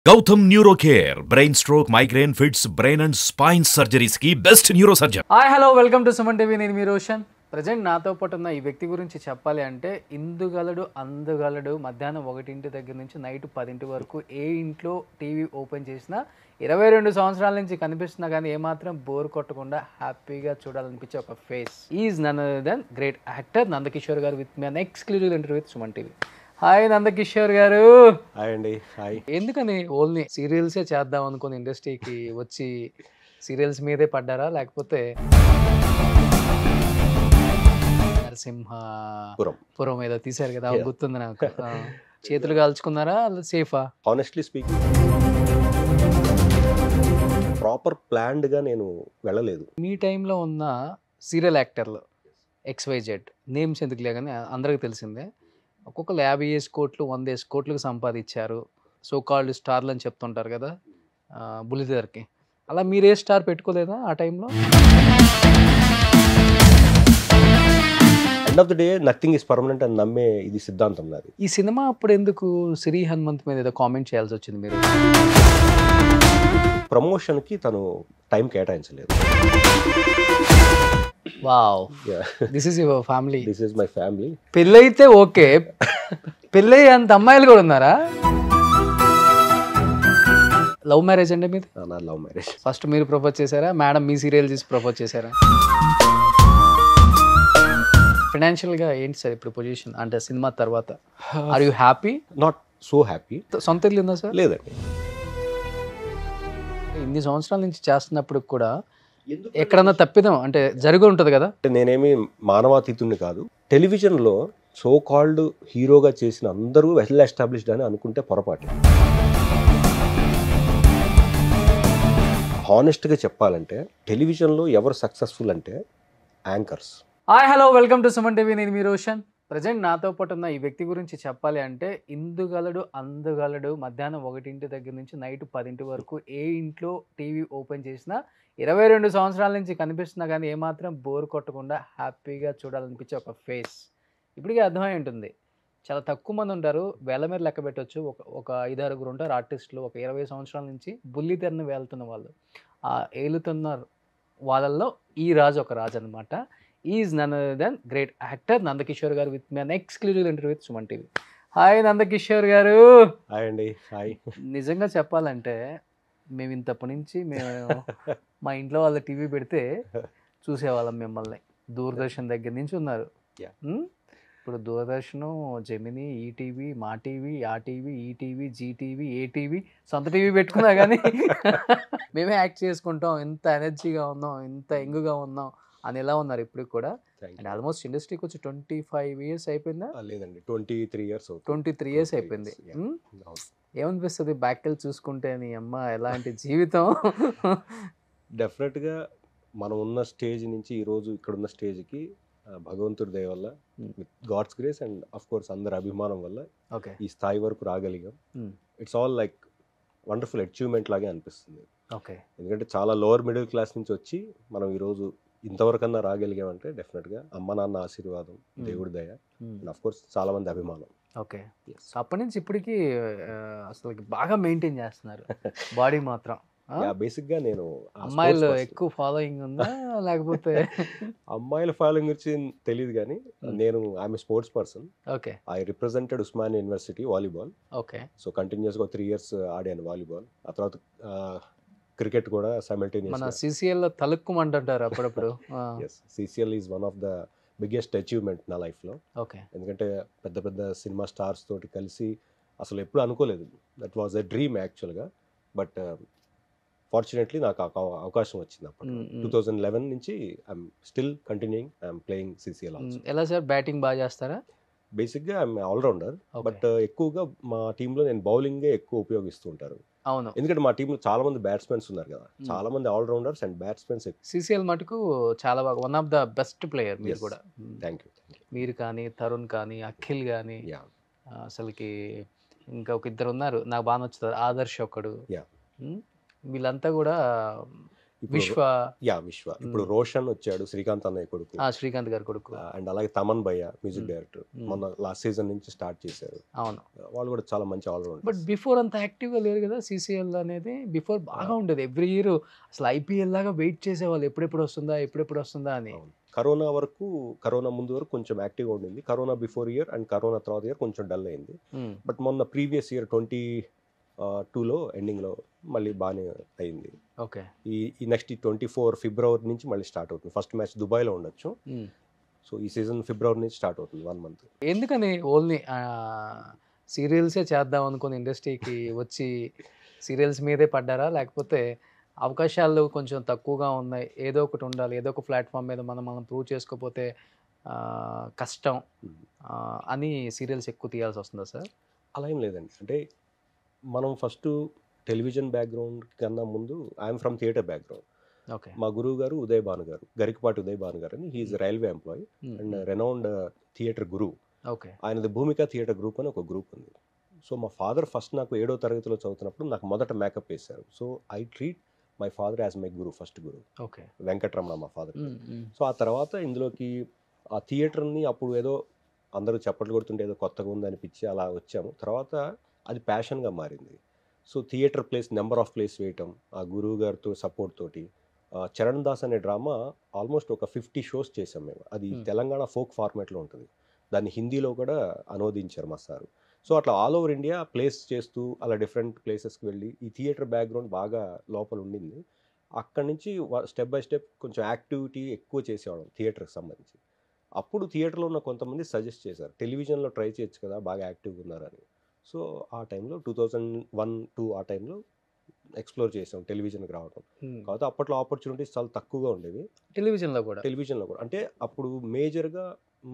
Gautam neuro care brain stroke migraine fits brain and spine surgeries కి best neuro surgeon hi hello welcome to Suman TV నేను మీ Roshan present నాతో పాటు ఉన్న ఈ వ్యక్తి గురించి చెప్పాలి అంటే ఇందుగలడు అందుగలడు మధ్యాహ్నం ఒకటింటి దగ్గర నుంచి నైట్ పదింటి వరకు ఏ ఇంట్లో టీవీ ఓపెన్ చేసినా ఇరవై రెండు సంవత్సరాల నుంచి కనిపిస్తున్నా కానీ ఏమాత్రం బోర్ కొట్టకుండా హ్యాపీగా చూడాలనిపించే ఒక face is none then great actor Nandakishore garu with మీ an exclusive interview with Suman TV hi Nandakishore garu hi అండి హాయ్ ఎందుకని ఓన్లీ సీరియల్సే చేద్దాం అనుకుని ఇండస్ట్రీకి వచ్చి సీరియల్స్ మీదే పడ్డారా లేకపోతే నరసింహ పురం పురం ఏదో తీశారు కదా అవి గుర్తుంది నాకు ఆ. చేతులు కాల్చుకున్నారా సేఫా హానెస్ట్లీ స్పీకింగ్ ప్రాపర్ ప్లాన్డ్గా నేను వెళ్ళలేదు మీ టైంలో ఉన్న సీరియల్ యాక్టర్లు ఎక్స్వైజెడ్ నేమ్స్ ఎందుకులే కానీ అందరికీ తెలిసిందే ఒక్కొక్కరు యాభై వేసి కోట్లు వంద వేసి కోట్లకు సంపాదించారు సో కాల్డ్ స్టార్లు అని చెప్తుంటారు కదా బుల్లితెరకి అలా మీరే స్టార్ పెట్టుకోలేదా ఆ టైంలో end of the day nothing is permanent అని నమ్మే ఇది సిద్ధాంతం నాది ఈ సినిమా అప్పుడు ఎందుకు శ్రీ హనుమంత్ మీద ఏదో కామెంట్ చేయాల్సి వచ్చింది మీరు ప్రమోషన్కి తను టైం కేటాయించలేదు wow this is your family this is my family పెళ్ళైతే ఓకే పెళ్ళై అంత అమ్మాయిలు కూడా ఉన్నారా లవ్ మ్యారేజ్ అండి మీది నా లవ్ మ్యారేజ్ ఫస్ట్ మీరు ప్రపోజ్ చేశారా మేడం మీ సీరియల్ చూసి ప్రపోజ్ చేశారా ఫినాన్షియల్గా ఏంటి సార్ ఇప్పుడు పొజిషన్ అంటే సినిమా తర్వాత are you happy not so happy సొంత ఇల్లు ఉందా సార్ లేదండి ఇన్ని సంవత్సరాల నుంచి చేస్తున్నప్పుడు కూడా ఎక్కడన్నా తప్పిదం అంటే జరిగి ఉంటుంది కదా అంటే నేనేమి మానవాతీతుడిని కాదు టెలివిజన్లో సో కాల్డ్ హీరోగా చేసిన అందరూ వెల్ ఎస్టాబ్లిష్డ్ అని అనుకుంటే పొరపాటు హానెస్ట్గా చెప్పాలంటే టెలివిజన్లో ఎవరు సక్సెస్ఫుల్ అంటే anchors hi hello welcome to Suman TV నేను మీ రోషన్ ప్రజెంట్ నాతో పాటు ఉన్న ఈ వ్యక్తి గురించి చెప్పాలి అంటే ఇందుగలడు అందుగలడు మధ్యాహ్నం ఒకటింటి దగ్గర నుంచి నైట్ పదింటి వరకు ఏ ఇంట్లో టీవీ ఓపెన్ చేసినా ఇరవై రెండు సంవత్సరాల నుంచి కనిపిస్తున్నా కానీ ఏమాత్రం బోర్ కొట్టకుండా హ్యాపీగా చూడాలనిపించే ఒక ఫేస్ ఇప్పటికే అర్థమై ఉంటుంది చాలా తక్కువ మంది ఉంటారు వేల మీద లెక్క పెట్టవచ్చు ఒక ఒక ఐదారుగురు ఉంటారు ఆర్టిస్టులు ఒక ఇరవై సంవత్సరాల నుంచి బుల్లి తెరను వేలుతున్న వాళ్ళు ఆ ఏలుతున్న వాళ్ళల్లో ఈ రాజు ఒక రాజు అనమాట is none then great actor Nandakishore garu with మీ an exclusive interview with Suman TV hi Nandakishore garu hi అండి హాయ్ నిజంగా చెప్పాలంటే మేము ఇంతప్పటి నుంచి మేము మా ఇంట్లో వాళ్ళ టీవీ పెడితే చూసేవాళ్ళం మిమ్మల్ని దూరదర్శన్ దగ్గర నుంచి ఉన్నారు Yeah. ఉమ్? ఇప్పుడు దూరదర్శన్ జెమిని ఈటీవీ మా టీవీ ఆ టీవీ ఈ టీవీ జీ టీవీ ఏ టీవీ సొంత టీవీ పెట్టుకున్నా కానీ మేమే యాక్ట్ చేసుకుంటాం ఇంత ఎనర్జీగా ఉన్నాం ఇంత ఎంగుగా ఉన్నాం అని ఎలా ఉన్నారు ఇప్పుడు కూడా థ్యాంక్ అండ్ ఆల్మోస్ట్ ఇండస్ట్రీకి వచ్చి ట్వంటీ ఫైవ్ ఇయర్స్ అయిపోయిందా లేదండి ట్వంటీ త్రీ ఇయర్స్ అవుతుంది ట్వంటీ త్రీ ఇయర్స్ 23 అయిపోయింది years, yeah. ఉమ్? అవును. ఏమనిపిస్తుంది బ్యాక్ వెళ్ళి చూసుకుంటే నీ అమ్మ ఎలాంటి జీవితం డెఫినెట్గా మనం ఉన్న స్టేజ్ నుంచి ఈరోజు ఇక్కడ ఉన్న స్టేజ్కి భగవంతుడి దయ వల్ల Hmm. With God's grace and of course అందరి అభిమానం వల్ల ఓకే ఈ స్థాయి వరకు రాగలిగాం Hmm. It's all like wonderful achievement లాగే అనిపిస్తుంది ఓకే ఎందుకంటే చాలా లోవర్ మిడిల్ క్లాస్ నుంచి వచ్చి మనం ఈరోజు ఇంతవరకన్నా రాగలిగామంటే డెఫినెట్గా అమ్మ నాన్న ఆశీర్వాదం Hmm. దేవుడి దయ అండ్ అఫ్ కోర్స్ చాలా మంది అభిమానం ఓకే సో అప్పటి నుంచి ఇప్పటికి ఆ, అసలు బాగా మెయింటైన్ చేస్తున్నారు బాడీ మాత్రం ఆ? బేసిక్గా నేను ఆ అమ్మాయిలు sports person. ఎక్కువ ఫాలోయింగ్ ఉందా లేకపోతే అమ్మాయిల ఫాలోయింగ్ గురించి తెలియదు కానీ Hmm. నేను I'm sports person okay I represented Osmania university volleyball okay so కంటిన్యూస్గా త్రీ ఇయర్స్ ఆడాను వాలీబాల్ ఆ తర్వాత క్రికెట్ కూడా మన సైమల్టేనియస్ సిసిఎల్ లో తలుక్కుమంటుంటారు అప్పుడప్పుడు ఆ, yes CCL is one of the biggest achievement నా లైఫ్లో ఓకే ఎందుకంటే పెద్ద పెద్ద సినిమా స్టార్స్ తోటి కలిసి అసలు ఎప్పుడు అనుకోలేదు దట్ వాజ్ ఎ డ్రీమ్ యాక్చువల్గా బట్ ఫార్చునేట్లీ నాకు ఆ అవ- అవకాశం వచ్చింది అప్పుడు Mm, mm. Two thousand eleven నుంచి I'm still continuing I'm playing CCL um, also ఎలా సార్ బ్యాటింగ్ బాగా చేస్తారా బేసిక్గా ఐఎమ్ ఆల్రౌండర్ Okay. బట్ ఎక్కువగా మా టీంలో నేను బౌలింగే ఎక్కువ ఉపయోగిస్తూ ఉంటారు అవును ఎందుకంటే మా టీంలో చాలా మంది బ్యాట్స్మెన్స్ ఉన్నారు కదా Hmm. చాలా మంది ఆల్రౌండర్స్ అండ్ బ్యాట్స్మెన్స్ సిసిఎల్ మటుకు చాలా బాగా one of the best player మీరు Yes. కూడా um. Thank you thank you మీరు కానీ తరుణ్ కానీ అఖిల్ కానీ యా అసలుకి ఇంకా ఒక ఇద్దరు ఉన్నారు నాకు బాగా నచ్చుతారు ఆదర్శ్ ఒకడు Yeah. ఉమ్, వీళ్ళంతా కూడా ఇప్పుడు విశ్వ యా విశ్వ ఇప్పుడు Hmm. రోషన్ వచ్చాడు శ్రీకాంత్ అన్నయ్య కొడుకు ఆ, శ్రీకాంత్ గారి కొడుకు అండ్ అలాగే Thaman bhaiya music Hmm. Director Hmm. మొన్న లాస్ట్ సీజన్ నుంచి స్టార్ట్ చేశారు అవును వాళ్ళు కూడా చాలా మంచి ఆల్రౌండ్ బట్ బిఫోర్ అంత యాక్టివ్గా లేరు కదా సీసీఎల్ అనేది బిఫోర్ బాగా ఉండేది ఎవ్రీ ఇయర్ అసలు ఐపీఎల్ లాగా వెయిట్ చేసేవాళ్ళు ఎప్పుడెప్పుడు వస్తుందా ఎప్పుడెప్పుడు వస్తుందా అని కరోనా వరకు కరోనా ముందు వరకు కొంచెం యాక్టివ్గా ఉండింది corona before year and corona తర్వాత ఇయర్ కొంచెం డల్ అయింది ఉమ్, బట్ మొన్న ప్రీవియస్ ఇయర్ ట్వంటీ టూలో ఎండింగ్లో మళ్ళీ బాగానే అయింది ఓకే ఈ ఈ నెక్స్ట్ ట్వంటీ ఫోర్ ఫిబ్రవరి నుంచి మళ్ళీ స్టార్ట్ అవుతుంది ఫస్ట్ మ్యాచ్ దుబాయ్లో ఉండొచ్చు ఉమ్. సో ఈ సీజన్ ఫిబ్రవరి నుంచి స్టార్ట్ అవుతుంది వన్ మంత్ ఎందుకని ఓన్లీ సీరియల్సే చేద్దాం అనుకుని ఇండస్ట్రీకి వచ్చి సీరియల్స్ మీదే పడ్డారా లేకపోతే అవకాశాలు కొంచెం తక్కువగా ఉన్నాయి ఏదో ఒకటి ఉండాలి ఏదో ఒక ప్లాట్ఫామ్ మీద మనం మనం ప్రూవ్ చేసుకోకపోతే ఆ, కష్టం ఆ, అని సీరియల్స్ ఎక్కువ తీయాల్సి వస్తుందా సార్ అలా ఏం లేదండి అంటే మనం ఫస్ట్ టెలివిజన్ బ్యాక్గ్రౌండ్ కన్నా ముందు I'm from theatre background okay మా గురువు గారు ఉదయ్ భాను గారు గరికపాటి ఉదయ్ భాను గారు అని he's railway employee and renowned theatre గురువు ఓకే ఆయనది భూమిక థియేటర్ గ్రూప్ అని ఒక గ్రూప్ ఉంది సో మా ఫాదర్ ఫస్ట్ నాకు ఏడో తరగతిలో చదువుతున్నప్పుడు నాకు మొదట మేకప్ వేశారు so I treat my father as my guru first guru okay Venkataramana మా ఫాదర్ సో ఆ తర్వాత ఇందులోకి ఆ థియేటర్ని అప్పుడు ఏదో అందరూ చప్పట్లు కొడుతుంటే ఏదో కొత్తగా ఉంది అనిపించి అలా వచ్చాము తర్వాత అది ప్యాషన్గా మారింది so theatre plays number of plays వేయటం ఆ గురువు గారితో సపోర్ట్ తోటి ఆ, చరణ్ దాస్ అనే డ్రామా ఆల్మోస్ట్ ఒక ఫిఫ్టీ షోస్ చేసాం మేము అది Hmm. తెలంగాణ ఫోక్ ఫార్మాట్లో ఉంటుంది దాన్ని హిందీలో కూడా అనువదించారు మా సారు సో అట్లా ఆల్ ఓవర్ ఇండియా ప్లేస్ చేస్తూ అలా డిఫరెంట్ ప్లేసెస్కి వెళ్ళి ఈ థియేటర్ బ్యాక్గ్రౌండ్ బాగా లోపల ఉండింది అక్కడి నుంచి స్టెప్ బై స్టెప్ కొంచెం యాక్టివిటీ ఎక్కువ చేసేవాళ్ళం థియేటర్కి సంబంధించి అప్పుడు థియేటర్లో ఉన్న కొంతమంది సజెస్ట్ చేశారు టెలివిజన్లో ట్రై చేయొచ్చు కదా బాగా యాక్టివ్గా ఉన్నారని సో ఆ టైంలో టూ థౌజండ్ వన్ టూ ఆ టైంలో ఎక్స్ప్లోర్ చేసాం టెలివిజన్కి రావడం కాకపోతే అప్పట్లో ఆపర్చునిటీస్ చాలా తక్కువగా ఉండేవి టెలివిజన్లో కూడా టెలివిజన్లో కూడా అంటే అప్పుడు మేజర్గా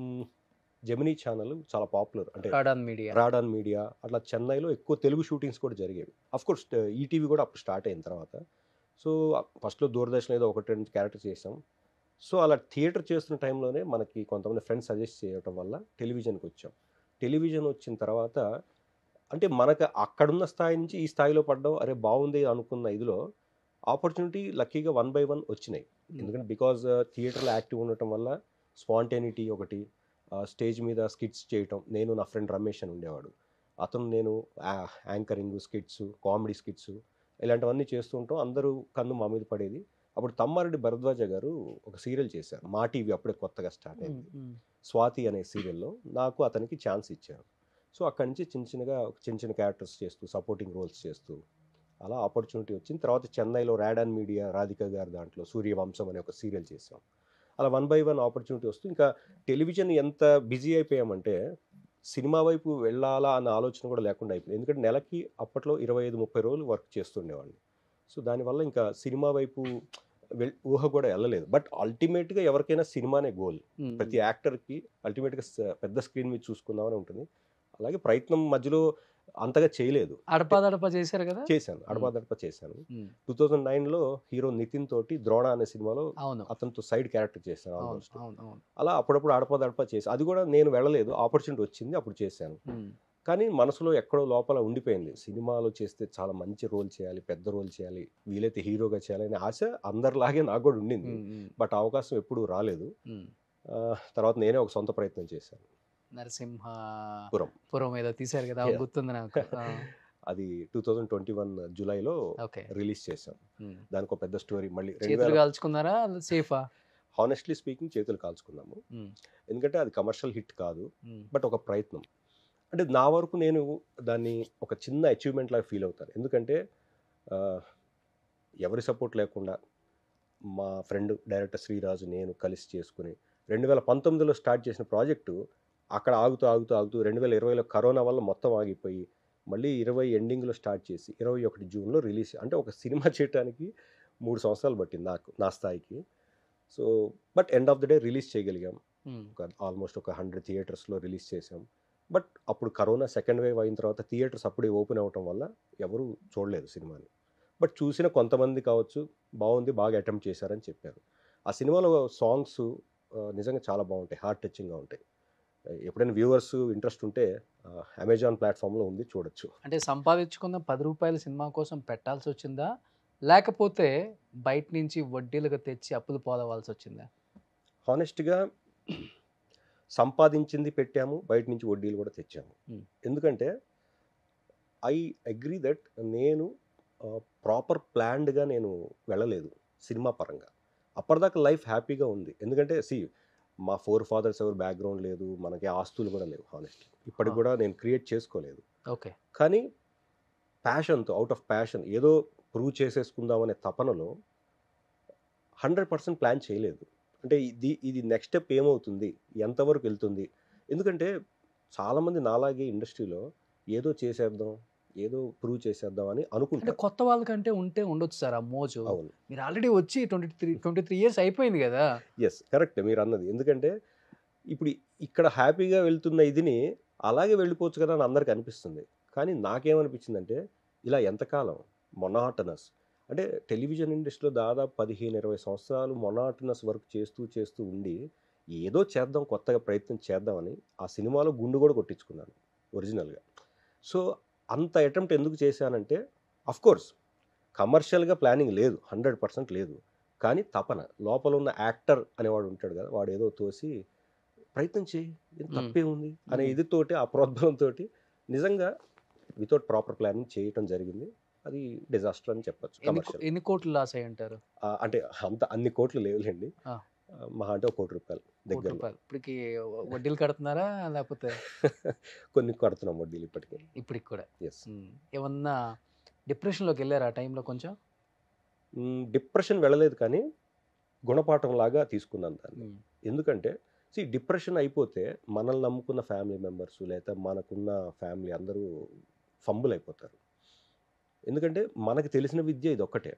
జెమినీ ఛానల్ చాలా పాపులర్ అంటే రాడాన్ మీడియా రాడాన్ మీడియా అట్లా చెన్నైలో ఎక్కువ తెలుగు షూటింగ్స్ కూడా జరిగేవి అఫ్ కోర్స్ ఈటీవీ కూడా అప్పుడు స్టార్ట్ అయిన తర్వాత సో ఫస్ట్లో దూరదర్శన్ ఏదో ఒకటి రెండు క్యారెక్టర్ చేసాం సో అలా థియేటర్ చేస్తున్న టైంలోనే మనకి కొంతమంది ఫ్రెండ్స్ సజెస్ట్ చేయడం వల్ల టెలివిజన్కి వచ్చాం టెలివిజన్ వచ్చిన తర్వాత అంటే మనకు అక్కడున్న స్థాయి నుంచి ఈ స్థాయిలో పడ్డం అరే బాగుంది అనుకున్న ఇదిలో ఆపర్చునిటీ లక్కీగా వన్ బై వన్ వచ్చినాయి ఎందుకంటే బికాజ్ థియేటర్లో యాక్టివ్ ఉండటం వల్ల స్పాంటేనిటీ ఒకటి స్టేజ్ మీద స్కిట్స్ చేయటం నేను నా ఫ్రెండ్ రమేష్ అని ఉండేవాడు అతను నేను యాంకరింగ్ స్కిట్స్ కామెడీ స్కిట్స్ ఇలాంటివన్నీ చేస్తూ ఉంటాం అందరూ కన్ను మా మీద పడేది అప్పుడు తమ్మారెడ్డి భరద్వాజ గారు ఒక సీరియల్ చేశారు మా టీవీ అప్పుడే కొత్తగా స్టార్ట్ అయింది స్వాతి అనే సీరియల్లో నాకు అతనికి ఛాన్స్ ఇచ్చారు సో అక్కడి నుంచి చిన్న చిన్నగా చిన్న చిన్న క్యారెక్టర్స్ చేస్తూ సపోర్టింగ్ రోల్స్ చేస్తూ అలా ఆపర్చునిటీ వచ్చింది తర్వాత చెన్నైలో ర్యాడాన్ మీడియా రాధిక గారి దాంట్లో సూర్యవంశం అనే ఒక సీరియల్ చేసాం అలా వన్ బై వన్ ఆపర్చునిటీ వస్తూ ఇంకా టెలివిజన్ ఎంత బిజీ అయిపోయామంటే సినిమా వైపు వెళ్ళాలా అన్న ఆలోచన కూడా లేకుండా అయిపోయింది ఎందుకంటే నెలకి అప్పట్లో ఇరవై ఐదు ముప్పై రోజులు వర్క్ చేస్తుండేవాడిని సో దానివల్ల ఇంకా సినిమా వైపు వెల్ ఊహ కూడా వెళ్ళలేదు బట్ అల్టిమేట్గా ఎవరికైనా సినిమానే గోల్ ప్రతి యాక్టర్కి అల్టిమేట్గా స- పెద్ద స్క్రీన్ మీద చూసుకుందామని ఉంటుంది అలాగే ప్రయత్నం మధ్యలో అంతగా చేయలేదు అడపాదడపా చేశారు కదా చేశాను అడపాదడప చేశాను ఉమ్, టూ థౌజండ్ నైన్లో హీరో నితిన్ తోటి ద్రోణ అనే సినిమాలో అవును అతనితో సైడ్ క్యారెక్టర్ చేశాను అవును ఆల్మోస్ట్ అవును అవును అలా అప్పుడప్పుడు అడపదడప చేసి అది కూడా నేను వెళ్ళలేదు ఆపర్చునిటీ వచ్చింది అప్పుడు చేశాను ఉమ్, కానీ మనసులో ఎక్కడో లోపల ఉండిపోయింది సినిమాలో చేస్తే చాలా మంచి రోల్ చేయాలి పెద్ద రోల్ చేయాలి వీలైతే హీరోగా చేయాలనే ఆశ అందరిలాగే నాకు కూడా ఉండింది ఉమ్, ఉమ్, బట్ అవకాశం ఎప్పుడూ రాలేదు ఉమ్. ఆ, తర్వాత నేనే ఒక సొంత ప్రయత్నం చేశాను నరసింహ పురం. పురం ఏదో తీశారు కదా Yeah. గుర్తుంది నాకు ఆ, అది టూ థౌజండ్ ట్వంటీ వన్ జూలైలో ఓకే రిలీజ్ చేశాం ఉమ్. దానికి ఒక పెద్ద స్టోరీ మళ్ళీ రెండు చేతులు వేల కాల్చుకున్నారా సేఫా హానెస్ట్లీ స్పీకింగ్ చేతులు కాల్చుకున్నాము ఎందుకంటే అది కమర్షియల్ హిట్ కాదు బట్ ఒక ప్రయత్నం అంటే నా వరకు నేను దాన్ని ఒక చిన్న అచీవ్మెంట్ లాగా ఫీల్ అవుతాను ఎందుకంటే ఆ, ఎవరి సపోర్ట్ లేకుండా మా ఫ్రెండ్ డైరెక్టర్ శ్రీరాజు నేను కలిసి చేసుకుని రెండు వేల పంతొమ్మిదిలో స్టార్ట్ చేసిన ప్రాజెక్టు అక్కడ ఆగుతూ ఆగుతూ ఆగుతూ రెండు వేల ఇరవైలో కరోనా వల్ల మొత్తం ఆగిపోయి మళ్ళీ ఇరవై ఎండింగ్లో స్టార్ట్ చేసి ఇరవై ఒకటి జూన్లో రిలీజ్ అంటే ఒక సినిమా చేయడానికి మూడు సంవత్సరాలు పట్టింది నాకు నా స్థాయికి so but end of the day release చేయగలిగాం ఒక ఆల్మోస్ట్ ఒక హండ్రెడ్ థియేటర్స్లో రిలీజ్ చేసాం బట్ అప్పుడు కరోనా సెకండ్ వేవ్ అయిన తర్వాత థియేటర్స్ అప్పుడే ఓపెన్ అవ్వటం వల్ల ఎవరు చూడలేదు సినిమాని బట్ చూసిన కొంతమంది కావచ్చు బాగుంది బాగా అటెంప్ట్ చేశారని చెప్పారు ఆ సినిమాలో సాంగ్స్ నిజంగా చాలా బాగుంటాయి హార్ట్ టచింగ్గా ఉంటాయి ఎప్పుడైనా వ్యూవర్స్ ఇంట్రెస్ట్ ఉంటే అమెజాన్ ప్లాట్ఫామ్లో ఉంది చూడొచ్చు అంటే సంపాదించుకున్న పది రూపాయల సినిమా కోసం పెట్టాల్సి వచ్చిందా లేకపోతే బయట నుంచి వడ్డీలుగా తెచ్చి అప్పులు పోలవలసి వచ్చిందా హానెస్ట్గా సంపాదించింది పెట్టాము బయట నుంచి వడ్డీలు కూడా తెచ్చాము Hmm. ఎందుకంటే ఐ అగ్రీ దట్ నేను ప్రాపర్ ప్లాన్డ్గా నేను వెళ్ళలేదు సినిమా పరంగా అప్పటిదాకా లైఫ్ హ్యాపీగా ఉంది ఎందుకంటే సి మా ఫోర్ ఫాదర్స్ ఎవరు బ్యాక్గ్రౌండ్ లేదు మనకి ఆస్తులు కూడా లేవు హానెస్ట్లీ ఇప్పటికి Ah. కూడా నేను క్రియేట్ చేసుకోలేదు ఓకే కానీ ప్యాషన్తో అవుట్ ఆఫ్ ప్యాషన్ ఏదో ప్రూవ్ చేసేసుకుందామనే తపనలో హండ్రెడ్ పర్సెంట్ ప్లాన్ చేయలేదు అంటే ఇది ఇది నెక్స్ట్ స్టెప్ ఏమవుతుంది ఎంతవరకు వెళ్తుంది ఎందుకంటే చాలామంది నాలాగే ఇండస్ట్రీలో ఏదో చేసేద్దాం ఏదో ప్రూవ్ చేసేద్దాం అని అంటే అనుకుంటారు కొత్త వాళ్ళకంటే ఉంటే ఉండొచ్చు సార్ ఆ మోజు అవును మీరు ఆల్రెడీ వచ్చి twenty three twenty three years అయిపోయింది కదా ఎస్ కరెక్ట్ మీరు అన్నది ఎందుకంటే ఇప్పుడు ఇక్కడ హ్యాపీగా వెళ్తున్న ఇదిని అలాగే వెళ్ళిపోవచ్చు కదా అని అందరికి అనిపిస్తుంది కానీ నాకేమనిపించిందంటే ఇలా ఎంతకాలం మొనాటనస్ అంటే టెలివిజన్ ఇండస్ట్రీలో దాదాపు పదిహేను ఇరవై సంవత్సరాలు మొనాటనస్ వర్క్ చేస్తూ చేస్తూ ఉండి ఏదో చేద్దాం కొత్తగా ప్రయత్నం చేద్దామని ఆ సినిమాలో గుండు కూడా కొట్టించుకున్నాను ఒరిజినల్గా సో అంత అటెంప్ట్ ఎందుకు చేశానంటే అఫ్ కోర్స్ కమర్షియల్గా ప్లానింగ్ లేదు హండ్రెడ్ పర్సెంట్ లేదు కానీ తపన లోపల ఉన్న యాక్టర్ అనేవాడు ఉంటాడు కదా వాడు ఏదో తోసి ప్రయత్నం చేయి ఇది మ్మ్. తప్పే ఉంది అనే మ్మ్. ఇదితోటి ఆ ప్రోద్బలంతో నిజంగా వితౌట్ ప్రాపర్ ప్లానింగ్ చేయటం జరిగింది అది డిజాస్టర్ అని చెప్పొచ్చు ఎన్ని కో- కమర్షియల్ ఎన్ని కోట్లు లాస్ అయ్యి ఉంటారు అంటే అంత అన్ని కోట్లు లేవులేండి ఆ. ఆ, మహా అంటే ఒక కోటి రూపాయలు కోటి దగ్గర రూపాయలు ఇప్పటికి వడ్డీలు కడుతున్నారా లేకపోతే కొన్ని కడుతున్నాం వడ్డీలు ఇప్పటికీ ఇప్పటికి కూడా ఎస్ ఉమ్. ఏమన్నా డిప్రెషన్లోకి వెళ్ళారా ఆ టైంలో కొంచెం డిప్రెషన్ వెళ్ళలేదు కానీ గుణపాఠం లాగా తీసుకున్నాను దాన్ని ఉమ్. ఎందుకంటే సి డిప్రెషన్ అయిపోతే మనల్ని నమ్ముకున్న ఫ్యామిలీ మెంబర్స్ లేదా మనకున్న ఫ్యామిలీ అందరూ ఫంబుల్ అయిపోతారు ఎందుకంటే మనకి తెలిసిన విద్య ఇది ఒక్కటే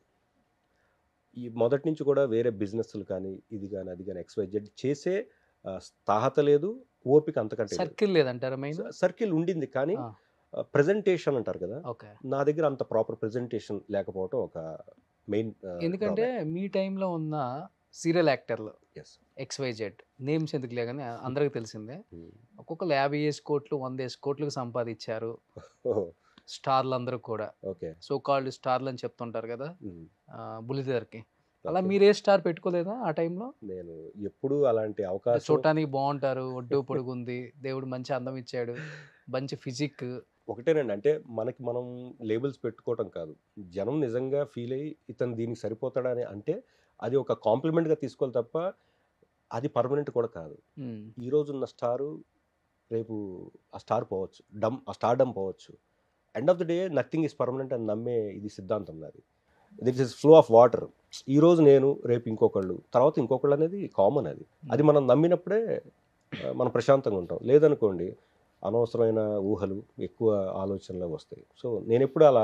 ఈ మొదటి నుంచి కూడా వేరే బిజినెస్లు కానీ ఇది కానీ అది కానీ ఎక్స్వైజెడ్ చేసే ఆ, స్థాహత లేదు ఓపిక అంతకంటే సర్కిల్ లేదంటారా మెయిన్ సర్కిల్ ఉండింది కానీ ఆ. ప్రజెంటేషన్ అంటారు కదా ఓకే నా దగ్గర అంత ప్రాపర్ ప్రెజెంటేషన్ లేకపోవటం ఒక మెయిన్ ఎందుకంటే మీ టైంలో ఉన్న సీరియల్ యాక్టర్లు ఎస్ ఎక్స్వైజెడ్ నేమ్స్ ఎందుకులే కానీ అందరికీ తెలిసిందే ఒక్కొక్కరు యాభై వేసి కోట్లు వంద వేసి కోట్లకు సంపాదించారు స్టార్లు అందరూ కూడా ఓకే సో కాల్డ్ స్టార్లు అని చెప్తుంటారు కదా బుల్లితెరకి అలా Okay. మీరు ఏ స్టార్ పెట్టుకోలేదా ఆ టైంలో నేను ఎప్పుడూ అలాంటి అవకాశం చూడటానికి బాగుంటారు ఒడ్డు పొడుగుంది దేవుడు మంచి అందం ఇచ్చాడు మంచి ఫిజిక్ ఒకటేనండి అంటే మనకి మనం లేబుల్స్ పెట్టుకోవటం కాదు జనం నిజంగా ఫీల్ అయ్యి ఇతను దీనికి సరిపోతాడా అని అంటే అది ఒక కాంప్లిమెంట్గా తీసుకోవాలి తప్ప అది పర్మనెంట్ కూడా కాదు ఈ రోజు ఉన్న స్టారు రేపు ఆ స్టార్ పోవచ్చు డమ్ ఆ స్టార్ డమ్ పోవచ్చు end of the day nothing is permanent అని నమ్మే ఇది సిద్ధాంతం నాది that is flow of water ఈ రోజు నేను రేపు ఇంకొకళ్ళు తర్వాత ఇంకొకళ్ళు అనేది కామన్ అది అది మనం నమ్మినప్పుడే ఆ, మనం ప్రశాంతంగా ఉంటాం లేదనుకోండి అనవసరమైన ఊహలు ఎక్కువ ఆలోచనలు వస్తాయి సో నేను ఎప్పుడు అలా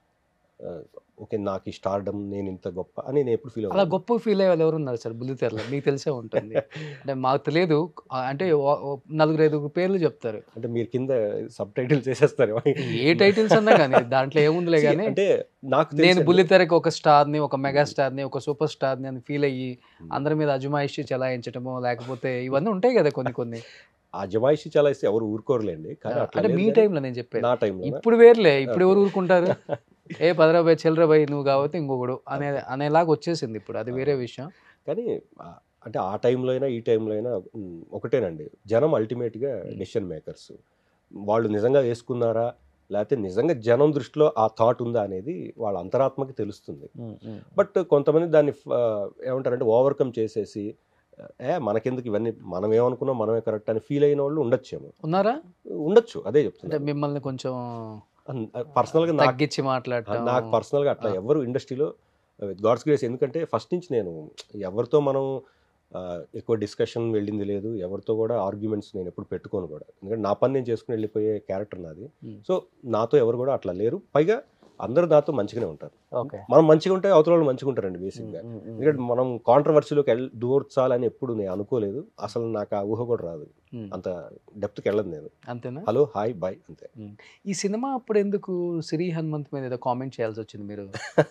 ఆ, ఓకే నాకు ఈ స్టార్డమ్ నేను ఇంత గొప్ప అని నేను ఎప్పుడు ఫీల్ అలా గొప్ప ఫీల్ అయ్యే వాళ్ళు ఎవరు ఉన్నారు సార్ బుల్లితెరలో మీకు తెలిసే ఉంటుంది అంటే మాకు తెలియదు ఆ, అంటే ఓ- ఓ నలుగురు ఐదుగురు పేర్లు చెప్తారు అంటే మీరు కింద సబ్ టైటిల్ చేసేస్తారు ఏ టైటిల్స్ అన్నా కానీ దాంట్లో ఏముందిలే కానీ అంటే నాకు నేను తెలిసి- బుల్లితెరకి ఒక స్టార్ ని ఒక మెగా స్టార్ ని ఒక సూపర్ స్టార్ ని అని ఫీల్ అయ్యి అందరి మీద అజమాయిషి చలాయించటము లేకపోతే ఇవన్నీ ఉంటాయి కదా కొన్ని కొన్ని ఆ జమాయిషి చాలా ఇస్తే ఎవరు ఊరుకోరులేండి కానీ అట్లా అంటే లేదు మీ కానీ టైంలో నేను చెప్పేది నా టైంలో ఇప్పుడు వేర్లే ఇప్పుడు ఎవరు Okay. ఊరుకుంటారు ఏ పదరాబాయ్ చిల్లరాబాయ్ నువ్వు కాబట్టి ఇంకొకడు అనే అనేలాగా వచ్చేసింది ఇప్పుడు అది వేరే విషయం కానీ ఆ, అంటే ఆ టైంలో అయినా ఈ టైంలో అయినా ఉమ్, ఒకటేనండి జనం అల్టిమేట్గా డెసిషన్ మేకర్స్ వాళ్ళు నిజంగా వేసుకున్నారా లేకపోతే నిజంగా జనం దృష్టిలో ఆ థాట్ ఉందా అనేది వాళ్ళ అంతరాత్మకి తెలుస్తుంది బట్ కొంతమంది దాన్ని ఆ, ఏమంటారంటే ఓవర్కమ్ చేసేసి ఏ మనకెందుకు ఇవన్నీ మనం ఏమనుకున్నాం మనమే కరెక్ట్ అని ఫీల్ అయిన వాళ్ళు ఉండొచ్చేమో ఉన్నారా ఉండొచ్చు అదే అంటే చెప్తున్నా మిమ్మల్ని కొంచెం పర్సనల్గా నాకు తగ్గించి మాట్లాడటం నాకు పర్సనల్గా అట్లా ఆ. ఎవరు ఇండస్ట్రీలో విత్ గాడ్స్ గ్రేస్ ఎందుకంటే ఫస్ట్ నుంచి నేను ఎవరితో మనం ఆ, ఎక్కువ డిస్కషన్ వెళ్ళింది లేదు ఎవరితో కూడా ఆర్గ్యుమెంట్స్ నేను ఎప్పుడు పెట్టుకోను కూడా ఎందుకంటే నా పని నేను చేసుకుని వెళ్ళిపోయే క్యారెక్టర్ నాది Hmm. సో నాతో ఎవరు కూడా అట్లా లేరు పైగా అందరూ నాతో మంచిగానే ఉంటారు ఓకే మనం మంచిగా ఉంటే అవతల వాళ్ళు మంచిగా ఉంటారండి బేసిక్గా ఎందుకంటే మనం కాంట్రవర్సీలోకి వెళ్ళి దూర్చాలని ఎప్పుడు నేను అనుకోలేదు అసలు నాకు ఆ ఊహ కూడా రాదు అంత డెప్త్కి వెళ్ళదు నేను అంతేనా హలో హాయ్ బాయ్ అంతే ఈ సినిమా అప్పుడు ఎందుకు శ్రీ హనుమంత్ మీద ఏదో కామెంట్ చేయాల్సి వచ్చింది మీరు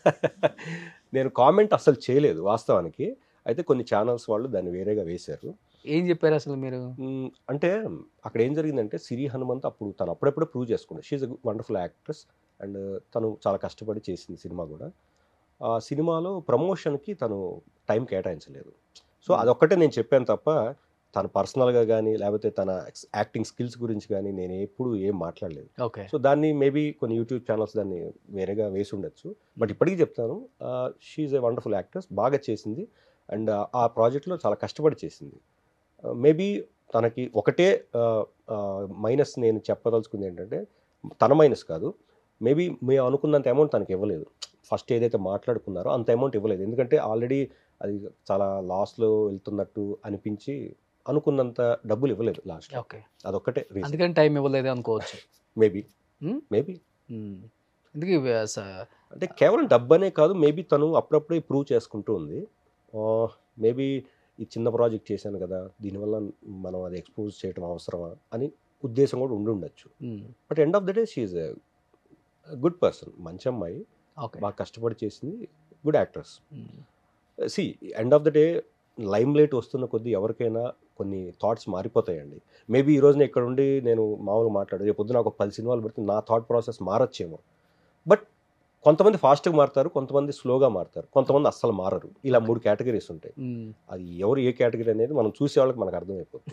నేను కామెంట్ అసలు చేయలేదు వాస్తవానికి అయితే కొన్ని ఛానల్స్ వాళ్ళు దాన్ని వేరేగా వేశారు ఏం చెప్పారు అసలు మీరు మ్మ్, అంటే అక్కడ ఏం జరిగిందంటే సిరి హనుమంత్ అప్పుడు తను అప్పుడప్పుడే ప్రూవ్ చేసుకుంది she's a wonderful actress and తను చాలా కష్టపడి చేసింది సినిమా కూడా ఆ సినిమాలో ప్రమోషన్కి తను టైం కేటాయించలేదు సో అదొక్కటే నేను చెప్పాను తప్ప తన పర్సనల్గా కానీ లేకపోతే తన యాక్టింగ్ స్కిల్స్ గురించి కానీ నేను ఎప్పుడు ఏం మాట్లాడలేదు ఓకే సో దాన్ని మేబీ కొన్ని యూట్యూబ్ ఛానల్స్ దాన్ని వేరేగా వేసి ఉండొచ్చు బట్ ఇప్పటికీ చెప్తాను షీఈ్ ఏ వండర్ఫుల్ యాక్ట్రెస్ బాగా చేసింది అండ్ ఆ ప్రాజెక్ట్లో చాలా కష్టపడి చేసింది మేబీ తనకి ఒకటే మైనస్ నేను చెప్పదలుచుకుంది ఏంటంటే తన మైనస్ కాదు మేబీ మేము అనుకున్నంత అమౌంట్ తనకి ఇవ్వలేదు ఫస్ట్ ఏదైతే మాట్లాడుకున్నారో అంత అమౌంట్ ఇవ్వలేదు ఎందుకంటే ఆల్రెడీ అది చాలా లాస్లో వెళ్తున్నట్టు అనిపించి అనుకున్నంత డబ్బులు ఇవ్వలేదు లాస్ట్ ఓకే అదొక్కటే రీజన్ అందుకని టైం ఇవ్వలేదు అనుకోవచ్చు మేబీ Hmm? మేబీ మ్మ్. ఎందుకు ఇవి స- అంటే కేవలం డబ్బనే కాదు మేబీ తను అప్పుడప్పుడే ప్రూవ్ చేసుకుంటూ ఉంది మేబీ ఈ చిన్న ప్రాజెక్ట్ చేశాను కదా దీనివల్ల మనం అది ఎక్స్పోజ్ చేయడం అవసరమా అని ఉద్దేశం కూడా ఉండి ఉండొచ్చు hmm. But end of the day she's good person మంచి అమ్మాయి ఓకే బాగా కష్టపడి చేసింది good actress hmm. See end of the day limelight వస్తున్న కొద్దీ ఎవరికైనా కొన్ని థాట్స్ మారిపోతాయండి మేబీ ఈ రోజున ఇక్కడ ఉండి నేను మామూలుగా మాట్లాడు రేపు పొద్దున ఒక పది సినిమాలు పెడితే నా థాట్ ప్రాసెస్ మారచ్చేమో బట్ కొంతమంది ఫాస్ట్గా మారుతారు కొంతమంది స్లోగా మారుతారు కొంతమంది అస్సలు మారరు ఇలా మూడు కేటగిరీస్ ఉంటాయి మ్మ్. అది ఎవరు ఏ కేటగిరీ అనేది మనం చూసే వాళ్ళకి మనకు అర్థమైపోతుంది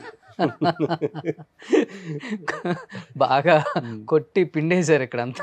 బాగా కొట్టి పిండేశారు ఇక్కడ అంతా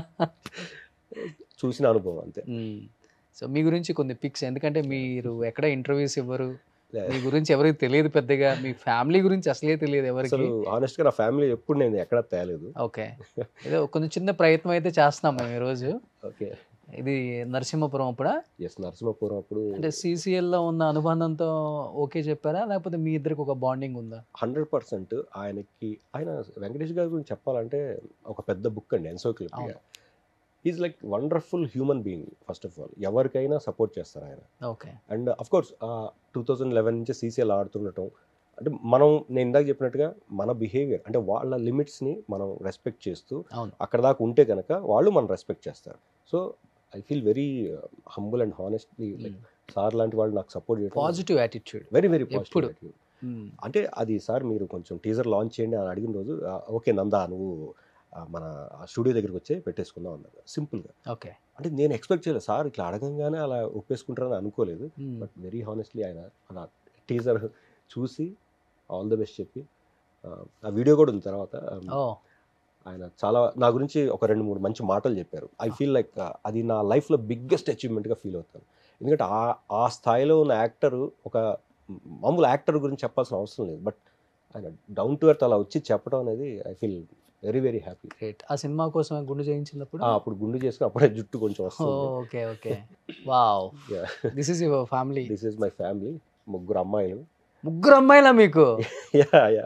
చూసిన అనుభవం అంతే సో మీ గురించి కొన్ని పిక్స్ ఎందుకంటే మీరు ఎక్కడ ఇంటర్వ్యూస్ ఇవ్వరు లే. మీ గురించి ఎవరికి తెలియదు పెద్దగా మీ ఫ్యామిలీ గురించి అసలే తెలియదు ఎవరికి అసలు ఆనెస్ట్గా నా ఫ్యామిలీ ఎప్పుడు నేను ఎక్కడ తేలేదు ఓకే ఏదో కొంచెం చిన్న ప్రయత్నం అయితే చేస్తున్నాం మేము ఈరోజు ఓకే ఇది నరసింహపురం అప్పుడా ఎస్ నరసింహపురం అప్పుడు అంటే CCL లో ఉన్న అనుబంధంతో ఓకే చెప్పారా లేకపోతే మీ ఇద్దరికి ఒక బాండింగ్ ఉందా హండ్రెడ్ పర్సెంట్ ఆయనకి ఆయన వెంకటేష్ గారి గురించి చెప్పాలంటే ఒక పెద్ద బుక్ అండి ఎన్సోక్లిపియా అవును. Is like wonderful human being first of all ఎవరికైనా సపోర్ట్ చేస్తారు ఆయన okay and of course two thousand eleven నుంచి సీసీఎల్ ఆడుతుండటం అంటే మనం నేను ఇందాక చెప్పినట్టుగా మన బిహేవియర్ అంటే వాళ్ళ లిమిట్స్ని మనం రెస్పెక్ట్ చేస్తూ అవును. అక్కడ దాకా ఉంటే కనుక వాళ్ళు మనం రెస్పెక్ట్ చేస్తారు so I feel very humble and honestly like sir లాంటి వాళ్ళు నాకు సపోర్ట్ చేయడం పాజిటివ్ యాటిట్యూడ్ వెరీ వెరీ ఎప్పుడు? పాజిటివ్ అంటే అది సార్ మీరు కొంచెం టీజర్ లాంచ్ చేయండి అని అడిగిన రోజు "ఆ, ఓకే నందా నువ్వు ఆ, మన స్టూడియో దగ్గరికి వచ్చి పెట్టేసుకుందాం అన్నారు సింపుల్గా ఓకే అంటే నేను ఎక్స్పెక్ట్ చేయలేదు సార్ ఇట్లా అడగంగానే అలా ఒప్పేసుకుంటారని అనుకోలేదు బట్ వెరీ హానెస్ట్లీ ఆయన అలా టీజర్ చూసి ఆల్ ద బెస్ట్ చెప్పి ఆ, ఆ వీడియో కూడా ఉంది తర్వాత ఓ ఆయన చాలా నా గురించి ఒక రెండు మూడు మంచి మాటలు చెప్పారు ఐ ఫీల్ లైక్ అది నా లైఫ్లో బిగ్గెస్ట్ అచీవ్మెంట్గా ఫీల్ అవుతాను ఎందుకంటే ఆ ఆ స్థాయిలో ఉన్న యాక్టర్ ఒక మామూలు యాక్టర్ గురించి చెప్పాల్సిన అవసరం లేదు బట్ ఆయన డౌన్ టు ఎర్త్ అలా వచ్చి చెప్పడం అనేది I feel very very happy great ఆ సినిమా కోసం గుండు చేయించినప్పుడు అప్పుడు గుండు చేసుకుని అప్పుడే జుట్టు కొంచెం వస్తుంది okay okay wow Yeah. This is your family this is my family ముగ్గురు అమ్మాయిలు ముగ్గురు అమ్మాయిలా మీకు యా యా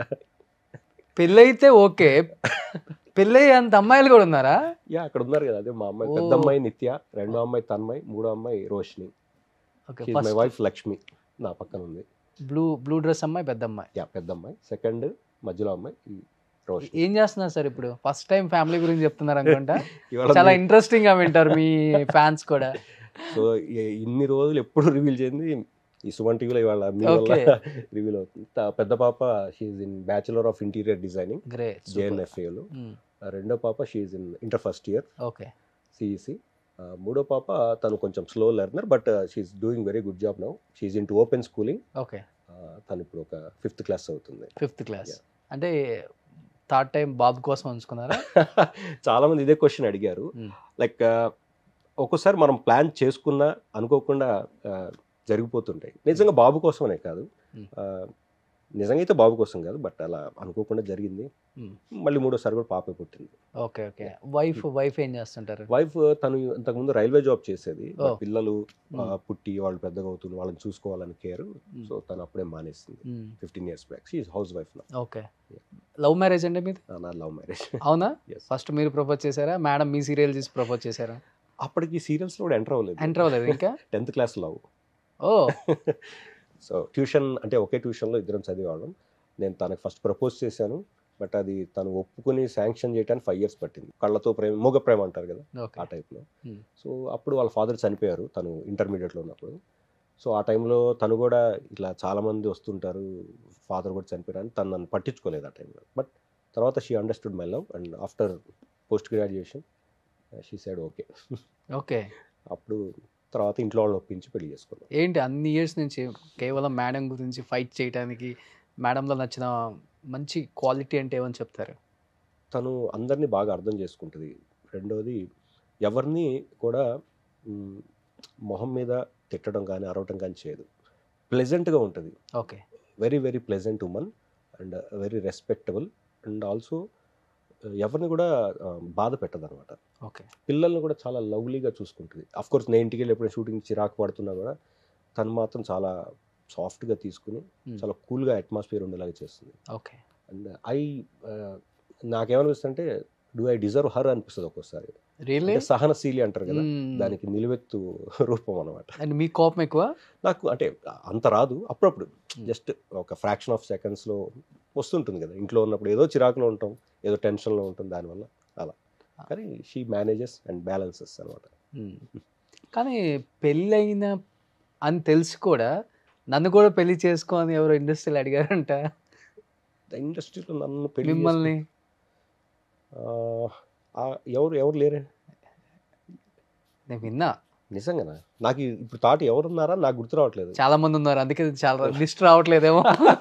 పెళ్ళైతే ఓకే పెళ్ళయి అంత అమ్మాయిలు కూడా ఉన్నారా యా అక్కడ ఉన్నారు కదా అదే మా అమ్మాయి ఓ. పెద్ద అమ్మాయి నిత్య రెండో అమ్మాయి తన్మయ్ మూడో అమ్మాయి Roshini okay my wife Lakshmi నా పక్కన ఉంది బ్లూ బ్లూ డ్రెస్ అమ్మాయి పెద్ద అమ్మాయి యా పెద్ద అమ్మాయి సెకండ్ మధ్యలో అమ్మాయి ఈ రోషిని ఏం చేస్తున్నారు సార్ ఇప్పుడు ఫస్ట్ టైం ఫ్యామిలీ గురించి చెప్తున్నారు అనుకుంటా ఇవాళ చాలా మీ- ఇంట్రెస్టింగ్ గా వింటారు మీ ఫ్యాన్స్ కూడా సో ఈ- ఇన్ని రోజులు ఎప్పుడు రివీల్ చేయండి ఈ సుమన్ టీవీలో ఇవాళ మీ వల్ల Okay. రివీల్ అవుతుంది తా- పెద్ద పాప she's in bachelor of interior designing great జేఎన్ఎఫ్ఏలో రెండో పాప she's in inter first year okay CEC మూడో పాప తను కొంచెం slow learner but she's doing very good job now she's in to open schooling okay తను ఇప్పుడు ఒక ఫిఫ్త్ క్లాస్ అవుతుంది ఫిఫ్త్ క్లాస్ Yeah. అంటే థర్డ్ టైం బాబు కోసం ఉంచుకున్నారా చాలా మంది ఇదే క్వశ్చన్ అడిగారు Hmm. లైక్ ఒక్కోసారి మనం ప్లాన్ చేసుకున్నా అనుకోకుండా ఆ, జరిగిపోతుంటాయి నిజంగా బాబు కోసమనే కాదు Hmm. ఆ, నిజంగా అయితే బాబు కోసం కాదు బట్ అలా అనుకోకుండా జరిగింది Hmm. మళ్ళీ మూడోసారి కూడా పాపే పుట్టింది ఓకే ఓకే వైఫ్ వైఫ్ ఏం చేస్తుంటారు వైఫ్ తను ఇంతకుముందు రైల్వే జాబ్ చేసేది But Oh. పిల్లలు ఆ, Hmm. పుట్టి వాళ్ళు పెద్దగా అవుతుంది వాళ్ళని చూసుకోవాలని కేర్ Hmm. సో తను అప్పుడే మానేసింది hmm. Fifteen years back she's housewife నా ఓకే లవ్ మ్యారేజ్ అండి మీది నా లవ్ మ్యారేజ్ అవునా Yes. ఫస్ట్ మీరు ప్రపోజ్ చేశారా మేడం మీ సీరియల్ చూసి ప్రపోజ్ చేశారా అప్పటికి సీరియల్స్ కూడా ఎంటర్ అవ్వలేదు ఎంటర్ అవ్వలేదు ఇంకా tenth class love oh so tuition అంటే ఒకే ట్యూషన్లో ఇద్దరం చదివేవాళ్ళం నేను తనకు ఫస్ట్ ప్రపోజ్ చేశాను బట్ అది తను ఒప్పుకుని శాంక్షన్ చేయడానికి ఫైవ్ ఇయర్స్ పట్టింది కళ్ళతో ప్రేమ మూగ ప్రేమ అంటారు కదా ఓకే ఆ టైప్లో Hmm. సో అప్పుడు వాళ్ళ ఫాదర్ చనిపోయారు తను ఇంటర్మీడియట్లో ఉన్నప్పుడు సో ఆ టైంలో తను కూడా ఇట్లా చాలామంది వస్తుంటారు ఫాదర్ కూడా చనిపోయారు అని తను నన్ను పట్టించుకోలేదు ఆ టైంలో బట్ తర్వాత she understood my love and after post graduation she side okay okay అప్పుడు తర్వాత ఇంట్లో వాళ్ళని ఒప్పించి పెళ్లి చేసుకున్నాం ఏంటి అన్ని ఇయర్స్ నుంచి కేవలం మేడం గురించి ఫైట్ చేయడానికి మేడంలో నచ్చిన మంచి క్వాలిటీ అంటే ఏమని చెప్తారు తను అందరినీ బాగా అర్థం చేసుకుంటుంది రెండోది ఎవరిని కూడా మ్, మొహం మీద తిట్టడం కానీ అరవటం కానీ చేయదు ప్లెజెంట్గా ఉంటుంది okay very very pleasant woman and very respectable and also ఎవరిని కూడా ఆ, బాధ పెట్టదు అనమాట ఓకే పిల్లల్ని కూడా చాలా లవ్లీగా చూసుకుంటుంది అఫ్ కోర్స్ నేను ఇంటికి వెళ్ళి ఎప్పుడైనా షూటింగ్ చిరాకు పడుతున్నా కూడా తను మాత్రం చాలా సాఫ్ట్గా తీసుకుని Hmm. చాలా కూల్గా అట్మాస్ఫియర్ ఉండేలాగా చేస్తుంది ఓకే అండ్ ఐ నాకేమనిపిస్తుంది అంటే డూ ఐ డిజర్వ్ హర్ అనిపిస్తుంది ఒక్కోసారి రియల్లీ అంటే సహనశీలి అంటారు కదా దానికి నిలువెత్తు రూపం అనమాట అండ్ మీ కోపం ఎక్కువ నాకు అంటే అంత రాదు అప్పుడప్పుడు Hmm. జస్ట్ ఒక ఫ్రాక్షన్ ఆఫ్ సెకండ్స్లో వస్తుంటుంది కదా ఇంట్లో ఉన్నప్పుడు ఏదో చిరాకులో ఉంటాం ఏదో టెన్షన్లో ఉంటుంది దానివల్ల అలా కానీ షీ మేనేజెస్ అండ్ బ్యాలెన్సెస్ అనమాట మ్మ్. కానీ పెళ్ళైన అని తెలిసి కూడా నన్ను కూడా పెళ్లి చేసుకో అని ఎవరో ఇండస్ట్రీలో అడిగారంట ఇండస్ట్రీలో నన్ను పెళ్లి మిమ్మల్ని చేసుకుని- ఆ, ఆ, ఎవరు ఎవరు లేరే నేను విన్నా నిజంగానా నాకు ఇప్పుడు థాట్ ఎవరున్నారా నాకు గుర్తు రావట్లేదు చాలా మంది ఉన్నారు అందుకే చాలా లిస్ట్ రావట్లేదేమో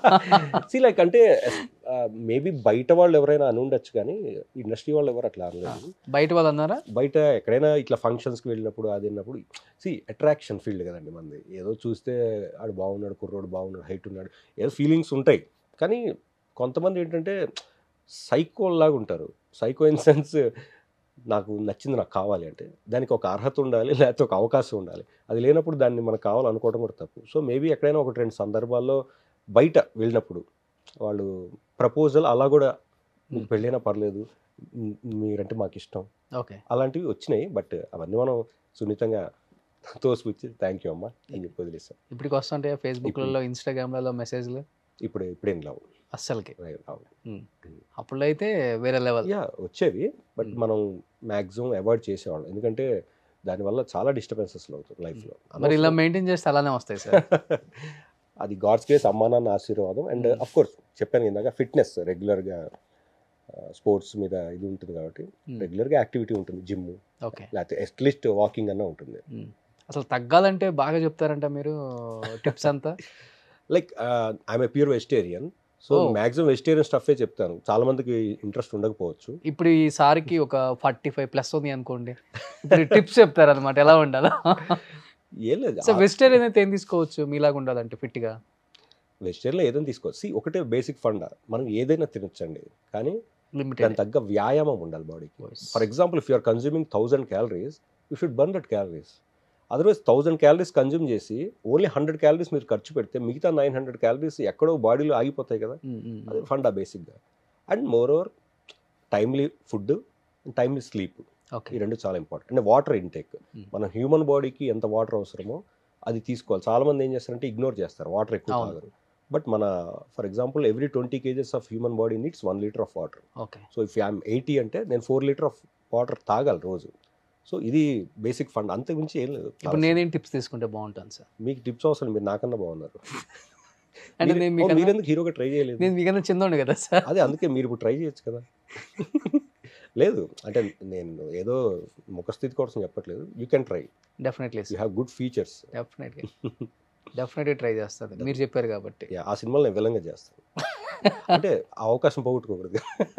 సి లైక్ అంటే మేబీ బయట వాళ్ళు ఎవరైనా అని ఉండొచ్చు కానీ ఇండస్ట్రీ వాళ్ళు ఎవరు అట్లా అనలేదు బయట వాళ్ళు అన్నారా బయట ఎక్కడైనా ఇట్లా ఫంక్షన్స్కి వెళ్ళినప్పుడు అది వెళ్ళినప్పుడు సి అట్రాక్షన్ ఫీల్డ్ కదండి మనది ఏదో చూస్తే ఆడు బాగున్నాడు కుర్రోడు బాగున్నాడు హైట్ ఉన్నాడు ఏదో ఫీలింగ్స్ ఉంటాయి కానీ కొంతమంది ఏంటంటే సైకో లాగా ఉంటారు సైకో ఇన్ సెన్స్ నాకు నచ్చింది నాకు కావాలి అంటే దానికి ఒక అర్హత ఉండాలి లేకపోతే ఒక అవకాశం ఉండాలి అది లేనప్పుడు దాన్ని మనకు కావాలనుకోవడం కూడా తప్పు సో మేబీ ఎక్కడైనా ఒకటి రెండు సందర్భాల్లో బయట వెళ్ళినప్పుడు వాళ్ళు ప్రపోజల్ అలా కూడా మీకు పెళ్ళైనా పర్లేదు మ్, మీరంటే మాకు ఇష్టం ఓకే అలాంటివి వచ్చినాయి బట్ అవన్నీ మనం సున్నితంగా తోసిపుచ్చి థ్యాంక్ యూ అమ్మా అని చెప్పి వదిలేస్తాం ఇప్పటికి వస్తుంటాయి ఫేస్బుక్లలో ఇన్స్టాగ్రామ్లలో మెసేజ్లు ఇప్పుడు ఇప్పుడేం రావు అస్సలకి రావు అప్పుడు అయితే వేరే లెవెల్ యా వచ్చేవి బట్ Mm. మనం మ్యాక్సిమం అవాయిడ్ చేసేవాళ్ళం ఎందుకంటే దానివల్ల చాలా డిస్టర్బెన్సెస్ అవుతాయి లైఫ్లో మరి ఇలా మెయింటైన్ చేస్తే అలానే వస్తాయి సార్ అది గాడ్స్ గ్రేస్ అమ్మా నాన్న ఆశీర్వాదం అండ్ Mm. అఫ్ కోర్స్ చెప్పాను ఇందాక ఫిట్నెస్ రెగ్యులర్గా స్పోర్ట్స్ మీద ఇది ఉంటుంది కాబట్టి రెగ్యులర్గా యాక్టివిటీ ఉంటుంది జిమ్ ఓకే లేకపోతే అట్లీస్ట్ వాకింగ్ అన్న ఉంటుంది అసలు తగ్గాలంటే బాగా చెప్తారంట మీరు టిప్స్ అంతా like I'm a pure vegetarian so Oh. Maximum vegetarian స్టఫే చెప్తాను చాలా మందికి ఇంట్రెస్ట్ ఉండకపోవచ్చు ఇప్పుడు ఈ సారికి ఒక ఫార్టీ ఫైవ్ ప్లస్ ఉంది అనుకోండి ఇప్పుడు టిప్స్ చెప్తారు అనమాట ఎలా ఉండాలా ఏం లేదు సో వెజిటేరియన్ అయితే ఏం తీసుకోవచ్చు మీలాగా ఉండాలంటే fit గా వెజిటేరియన్లో ఏదైనా తీసుకోవచ్చు See, ఒకటే బేసిక్ ఫండ్ మనం ఏదైనా తినొచ్చండి కానీ దాని లిమిటెడ్ తగ్గ వ్యాయామం ఉండాలి బాడీకి for example if you're consuming thousand calories you should burn that calories otherwise thousand calories consume చేసి ఓన్లీ హండ్రెడ్ క్యాలరీస్ మీరు ఖర్చు పెడితే మిగతా నైన్ హండ్రెడ్ క్యాలరీస్ ఎక్కడో బాడీలో ఆగిపోతాయి కదా అది ఫండా బేసిక్గా and moreover timely food timely sleep okay ఈ రెండు చాలా ఇంపార్టెంట్ అంటే వాటర్ ఇంటేక్ Hmm. మన హ్యూమన్ బాడీకి ఎంత వాటర్ అవసరమో అది తీసుకోవాలి చాలా మంది ఏం చేస్తారంటే ఇగ్నోర్ చేస్తారు వాటర్ ఎక్కువ అవును. తాగరు బట్ మన for example every twenty kgs of human body needs one litre of water okay so if I'm eighty అంటే నేను ఫోర్ లీటర్ ఆఫ్ వాటర్ తాగాలి రోజు సో ఇది బేసిక్ ఫండ్ అంతకుమించి ఏం లేదు ఇప్పుడు నేనేం టిప్స్ తీసుకుంటే బాగుంటాను సార్ మీకు టిప్స్ అవసరం మీరు నాకన్నా బాగున్నారు అంటే మీరు- నేను ఓ, మీకన్నా మీరెందుకు హీరోగా ట్రై చేయలేదు నేను మీకన్నా చిన్నోడు కదా సార్ అదే అందుకే మీరు ఇప్పుడు ట్రై చేయొచ్చు కదా లేదు అంటే నేను ఏదో ముఖస్థితి కోసం చెప్పట్లేదు you can try definitely you have good features definitely definitely try చేస్తాను మీరు చెప్పారు కాబట్టి ఆ సినిమాలో నేను విలంగా చేస్తాను అంటే ఆ అవకాశం పోగొట్టుకోకూడదు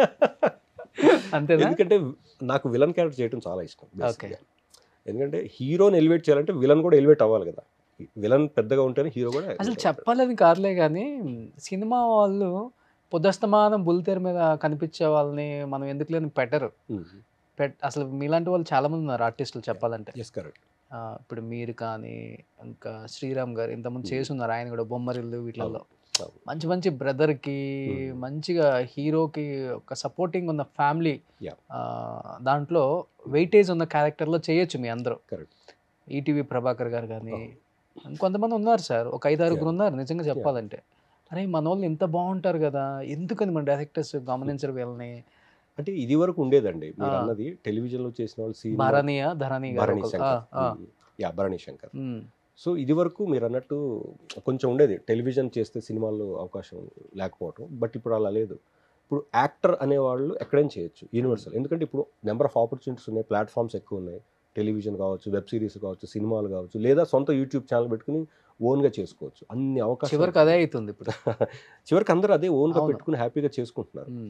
అంతేనా ఎందుకంటే నాకు విలన్ క్యారెక్టర్ చేయడం చాలా ఇష్టం Okay. basically. ఎందుకంటే హీరోని ఎలివేట్ చేయాలంటే విలన్ కూడా ఎలివేట్ అవ్వాలి కదా విలన్ పెద్దగా ఉంటేనే హీరో కూడా అసలు elevate అవుతాడు. చెప్పాలని కాదులే కానీ సినిమా వాళ్ళు పొద్దుస్తమానం బుల్తెర మీద కనిపించే వాళ్ళని మనం ఎందుకు లేని పెట్టరు Hmm. పెట్ అసలు మీలాంటి వాళ్ళు చాలా మంది ఉన్నారు ఆర్టిస్టులు చెప్పాలంటే Yes, correct. ఆ, ఇప్పుడు మీరు కానీ ఇంకా శ్రీరామ్ గారు ఇంతకుముందు చేసి ఉన్నారు ఆయన కూడా బొమ్మరిల్లు వీటిలలో అవును. మంచి మంచి బ్రదర్కి Hmm. మంచిగా హీరోకి ఒక సపోర్టింగ్ ఉన్న ఫ్యామిలీ Yeah. దాంట్లో వెయిటేజ్ ఉన్న క్యారెక్టర్లో చేయొచ్చు మీ అందరూ Correct. ఈటీవీ ప్రభాకర్ గారు కానీ అవును. కొంతమంది ఉన్నారు సార్ ఒక ఐదు ఆరుగురు Yeah. ఉన్నారు నిజంగా చెప్పాలంటే అరే మన వాళ్ళు ఇంత బాగుంటారు కదా ఎందుకని మన డైరెక్టర్స్ గమనించరు వీళ్ళని అంటే ఇది వరకు ఉండేదండి మీరు ఆ. అన్నది టెలివిజన్ లో చేసిన వాళ్ళు సీన్ భరణీయ ధరణి గారు భరణి ఒకరు. ఆ, శంకర్ ఆ. Hmm. Yeah Bharani Shankar um, so ఇది వరకు మీరు అన్నట్టు కొంచెం ఉండేది టెలివిజన్ చేస్తే సినిమాల్లో అవకాశం లేకపోవటం బట్ ఇప్పుడు అలా లేదు ఇప్పుడు యాక్టర్ అనేవాళ్ళు ఎక్కడైనా చేయొచ్చు యూనివర్సల్ ఎందుకంటే ఇప్పుడు నెంబర్ ఆఫ్ ఆపర్చునిటీస్ ఉన్నాయి ప్లాట్ఫామ్స్ ఎక్కువ ఉన్నాయి టెలివిజన్ కావచ్చు వెబ్ సిరీస్ కావచ్చు సినిమాలు కావచ్చు లేదా సొంత యూట్యూబ్ ఛానల్ పెట్టుకుని ఓన్గా చేసుకోవచ్చు అన్ని అవకాశాలు చివరికి అదే అవుతుంది ఇప్పుడు చివరికి అందరూ అదే ఓన్గా అవును. పెట్టుకుని హ్యాపీగా చేసుకుంటున్నారు ఉమ్.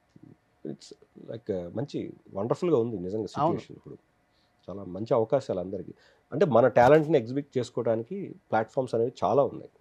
ఇట్స్ లైక్ మంచి వండర్ఫుల్గా ఉంది నిజంగా సిచ్యువేషన్ ఇప్పుడు చాలా మంచి అవకాశాలు అందరికీ అంటే మన టాలెంట్ని ఎగ్జిబిట్ చేసుకోవడానికి ప్లాట్ఫామ్స్ అనేవి చాలా ఉన్నాయి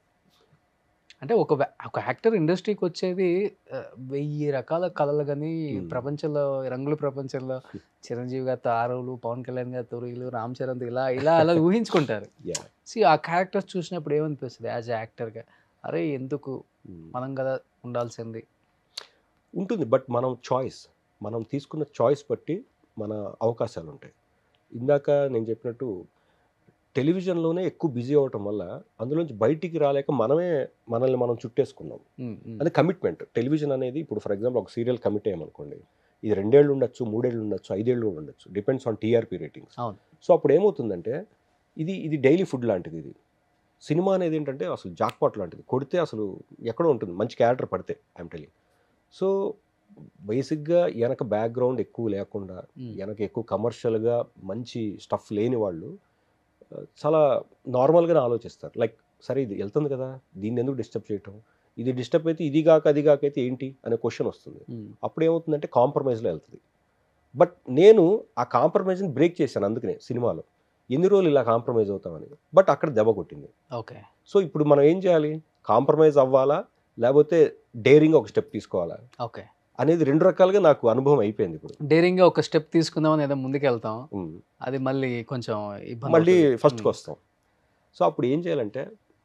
అంటే ఒక వ్యా- ఒక యాక్టర్ ఇండస్ట్రీకి వచ్చేది ఆ, వెయ్యి రకాల కళలు కానీ Hmm. ప్రపంచంలో రంగుల ప్రపంచంలో చిరంజీవి గారి తారులు పవన్ కళ్యాణ్ గారి తొరులు రామ్ చరణ్ ఇలా ఇలా అలా ఊహించుకుంటారు యా సి ఆ క్యారెక్టర్స్ చూసినప్పుడు ఏమనిపిస్తుంది యాజ్ యాక్టర్గా అరే ఎందుకు మనం కదా ఉండాల్సింది ఉంటుంది బట్ మనం చాయిస్ మనం తీసుకున్న చాయిస్ బట్టి మన అవకాశాలు ఉంటాయి ఇందాక నేను చెప్పినట్టు టెలివిజన్లోనే ఎక్కువ బిజీ అవటం వల్ల అందులోంచి బయటికి రాలేక మనమే మనల్ని మనం చుట్టేసుకున్నాం ఉమ్, ఉమ్. అది కమిట్మెంట్ టెలివిజన్ అనేది ఇప్పుడు ఫర్ ఎగ్జాంపుల్ ఒక సీరియల్ కమిట్ అయ్యామనుకోండి ఇది రెండేళ్ళు ఉండొచ్చు మూడేళ్ళు ఉండొచ్చు ఐదేళ్ళు కూడా ఉండొచ్చు డిపెండ్స్ ఆన్ టీఆర్పీ రేటింగ్స్ అవును. సో అప్పుడు ఏమవుతుందంటే ఇది ఇది డైలీ ఫుడ్ లాంటిది ఇది సినిమా అనేది ఏంటంటే అసలు జాక్పాట్ లాంటిది కొడితే అసలు ఎక్కడో ఉంటుంది మంచి క్యారెక్టర్ పడితే ఐమ్ టెలింగ్ సో బేసిక్గా వెనక బ్యాక్గ్రౌండ్ ఎక్కువ లేకుండా ఉమ్. వెనక ఎక్కువ కమర్షియల్గా మంచి స్టఫ్ లేని వాళ్ళు ఆ, చాలా నార్మల్గానే ఆలోచిస్తారు లైక్ సరే ఇది వెళ్తుంది కదా దీన్ని ఎందుకు డిస్టర్బ్ చేయటం ఇది డిస్టర్బ్ అయితే ఇది కాక అది కాక అయితే ఏంటి అనే క్వశ్చన్ వస్తుంది ఉమ్. అప్పుడు ఏమవుతుందంటే కాంప్రమైజ్లో వెళ్తుంది బట్ నేను ఆ కాంప్రమైజ్ని బ్రేక్ చేశాను అందుకనే సినిమాలో ఎన్ని రోజులు ఇలా కాంప్రమైజ్ అవుతామని బట్ అక్కడ దెబ్బ కొట్టింది ఓకే సో ఇప్పుడు మనం ఏం చేయాలి కాంప్రమైజ్ అవ్వాలా లేకపోతే డేరింగ్ ఒక స్టెప్ తీసుకోవాలా ఓకే అనేది రెండు రకాలుగా నాకు అనుభవం అయిపోయింది ఇప్పుడు డేరింగ్గా ఒక స్టెప్ తీసుకుందామని ఏదో ముందుకు వెళ్తాం ఉమ్. అది మళ్ళీ కొంచెం ఇబ్బంది మళ్ళీ అవుతుంది. ఫస్ట్కి ఉమ్. వస్తాం సో అప్పుడు ఏం చేయాలంటే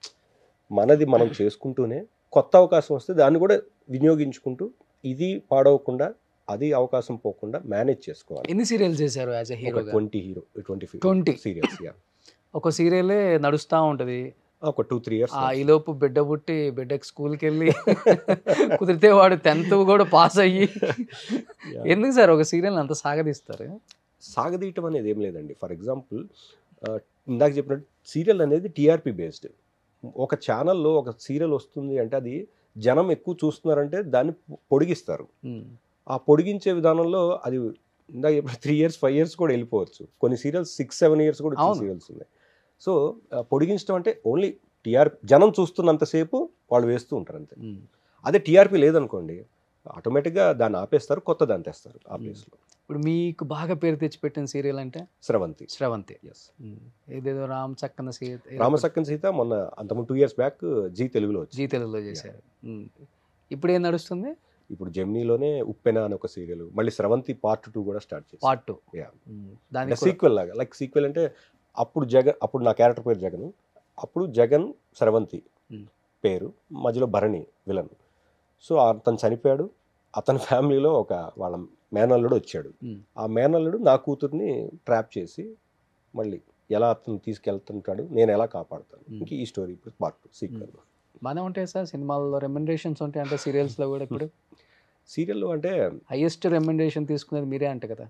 మనది మనం చేసుకుంటూనే కొత్త అవకాశం వస్తే దాన్ని కూడా వినియోగించుకుంటూ ఇది పాడవకుండా అది అవకాశం పోకుండా మేనేజ్ చేసుకోవాలి ఎన్ని సీరియల్స్ చేశారు యాజ్ ఎ హీరోగా ట్వంటీ హీరో ట్వంటీ 20. సీరియల్స్ ఒక సీరియలే నడుస్తూ ఉంటుంది ఒక టూ త్రీ ఇయర్స్ ఆ ఈలోపు బిడ్డ పుట్టి బిడ్డకి స్కూల్కి వెళ్ళి కుదిరితే వాడు టెన్త్ కూడా పాస్ అయ్యి ఎందుకు సార్ ఒక సీరియల్ అంత సాగదీస్తారు సాగదీయటం అనేది ఏం లేదండి ఫర్ ఎగ్జాంపుల్ ఇందాక చెప్పినట్టు సీరియల్ అనేది టీఆర్పీ బేస్డ్ ఒక ఛానల్లో ఒక సీరియల్ వస్తుంది అంటే అది జనం ఎక్కువ చూస్తున్నారంటే దాన్ని పొడిగిస్తారు ఉమ్. ఆ పొడిగించే విధానంలో అది ఇందాక చెప్పిన త్రీ ఇయర్స్ ఫైవ్ ఇయర్స్ కూడా వెళ్ళిపోవచ్చు కొన్ని సీరియల్స్ సిక్స్ సెవెన్ ఇయర్స్ కూడా అవును. సీరియల్స్ ఉన్నాయి సో ఆ, పొడిగించడం అంటే ఓన్లీ టీఆర్ జనం చూస్తున్నంతసేపు వాళ్ళు వేస్తూ ఉంటారు అంతే ఉమ్. అదే టీఆర్పీ లేదనుకోండి ఆటోమేటిక్గా దాన్ని ఆపేస్తారు కొత్త దాన్ని తెస్తారు ఆ Hmm. ప్లేస్లో ఇప్పుడు మీకు బాగా పేరు తెచ్చిపెట్టిన సీరియల్ అంటే స్రవంతి శ్రవంతి ఎస్ ఉమ్. ఏదేదో రామ్ చక్కన సీత రామసక్కన్ సీత మొన్న అంతకుముందు టూ ఇయర్స్ బ్యాక్ జీ తెలుగులో వచ్చింది జీ తెలుగులో చేశారు ఉమ్. ఇప్పుడు ఏం నడుస్తుంది ఇప్పుడు జెమ్నీలోనే ఉప్పెన అని ఒక సీరియల్ మళ్ళీ స్రవంతి పార్ట్ టూ కూడా స్టార్ట్ చేసి పార్ట్ టూ Yeah. దానికి కూడా- సీక్వెల్ లాగా లైక్ సీక్వెల్ అంటే అప్పుడు జగన్ అప్పుడు నా క్యారెక్టర్ పేరు జగన్ అప్పుడు జగన్ స్రవంతి Hmm. పేరు మధ్యలో భరణి విలన్ సో అతను చనిపోయాడు అతని ఫ్యామిలీలో ఒక వాళ్ళ మేనల్లుడు వచ్చాడు Hmm. ఆ మేనల్లుడు నా కూతుర్ని ట్రాప్ చేసి మళ్ళీ ఎలా అతను తీసుకెళ్తుంటాడు నేను ఎలా కాపాడుతాను Hmm. ఇంక ఈ స్టోరీ ఇప్పుడు పార్ట్ టూ సీక్వెల్ బాగానే ఉంటాయి సార్ సినిమాల్లో రెమ్యునరేషన్స్ ఉంటాయి అంటే సీరియల్స్ లో కూడా ఇప్పుడు సీరియల్లో అంటే హైయెస్ట్ రెమ్యునరేషన్ తీసుకునేది మీరే అంట కదా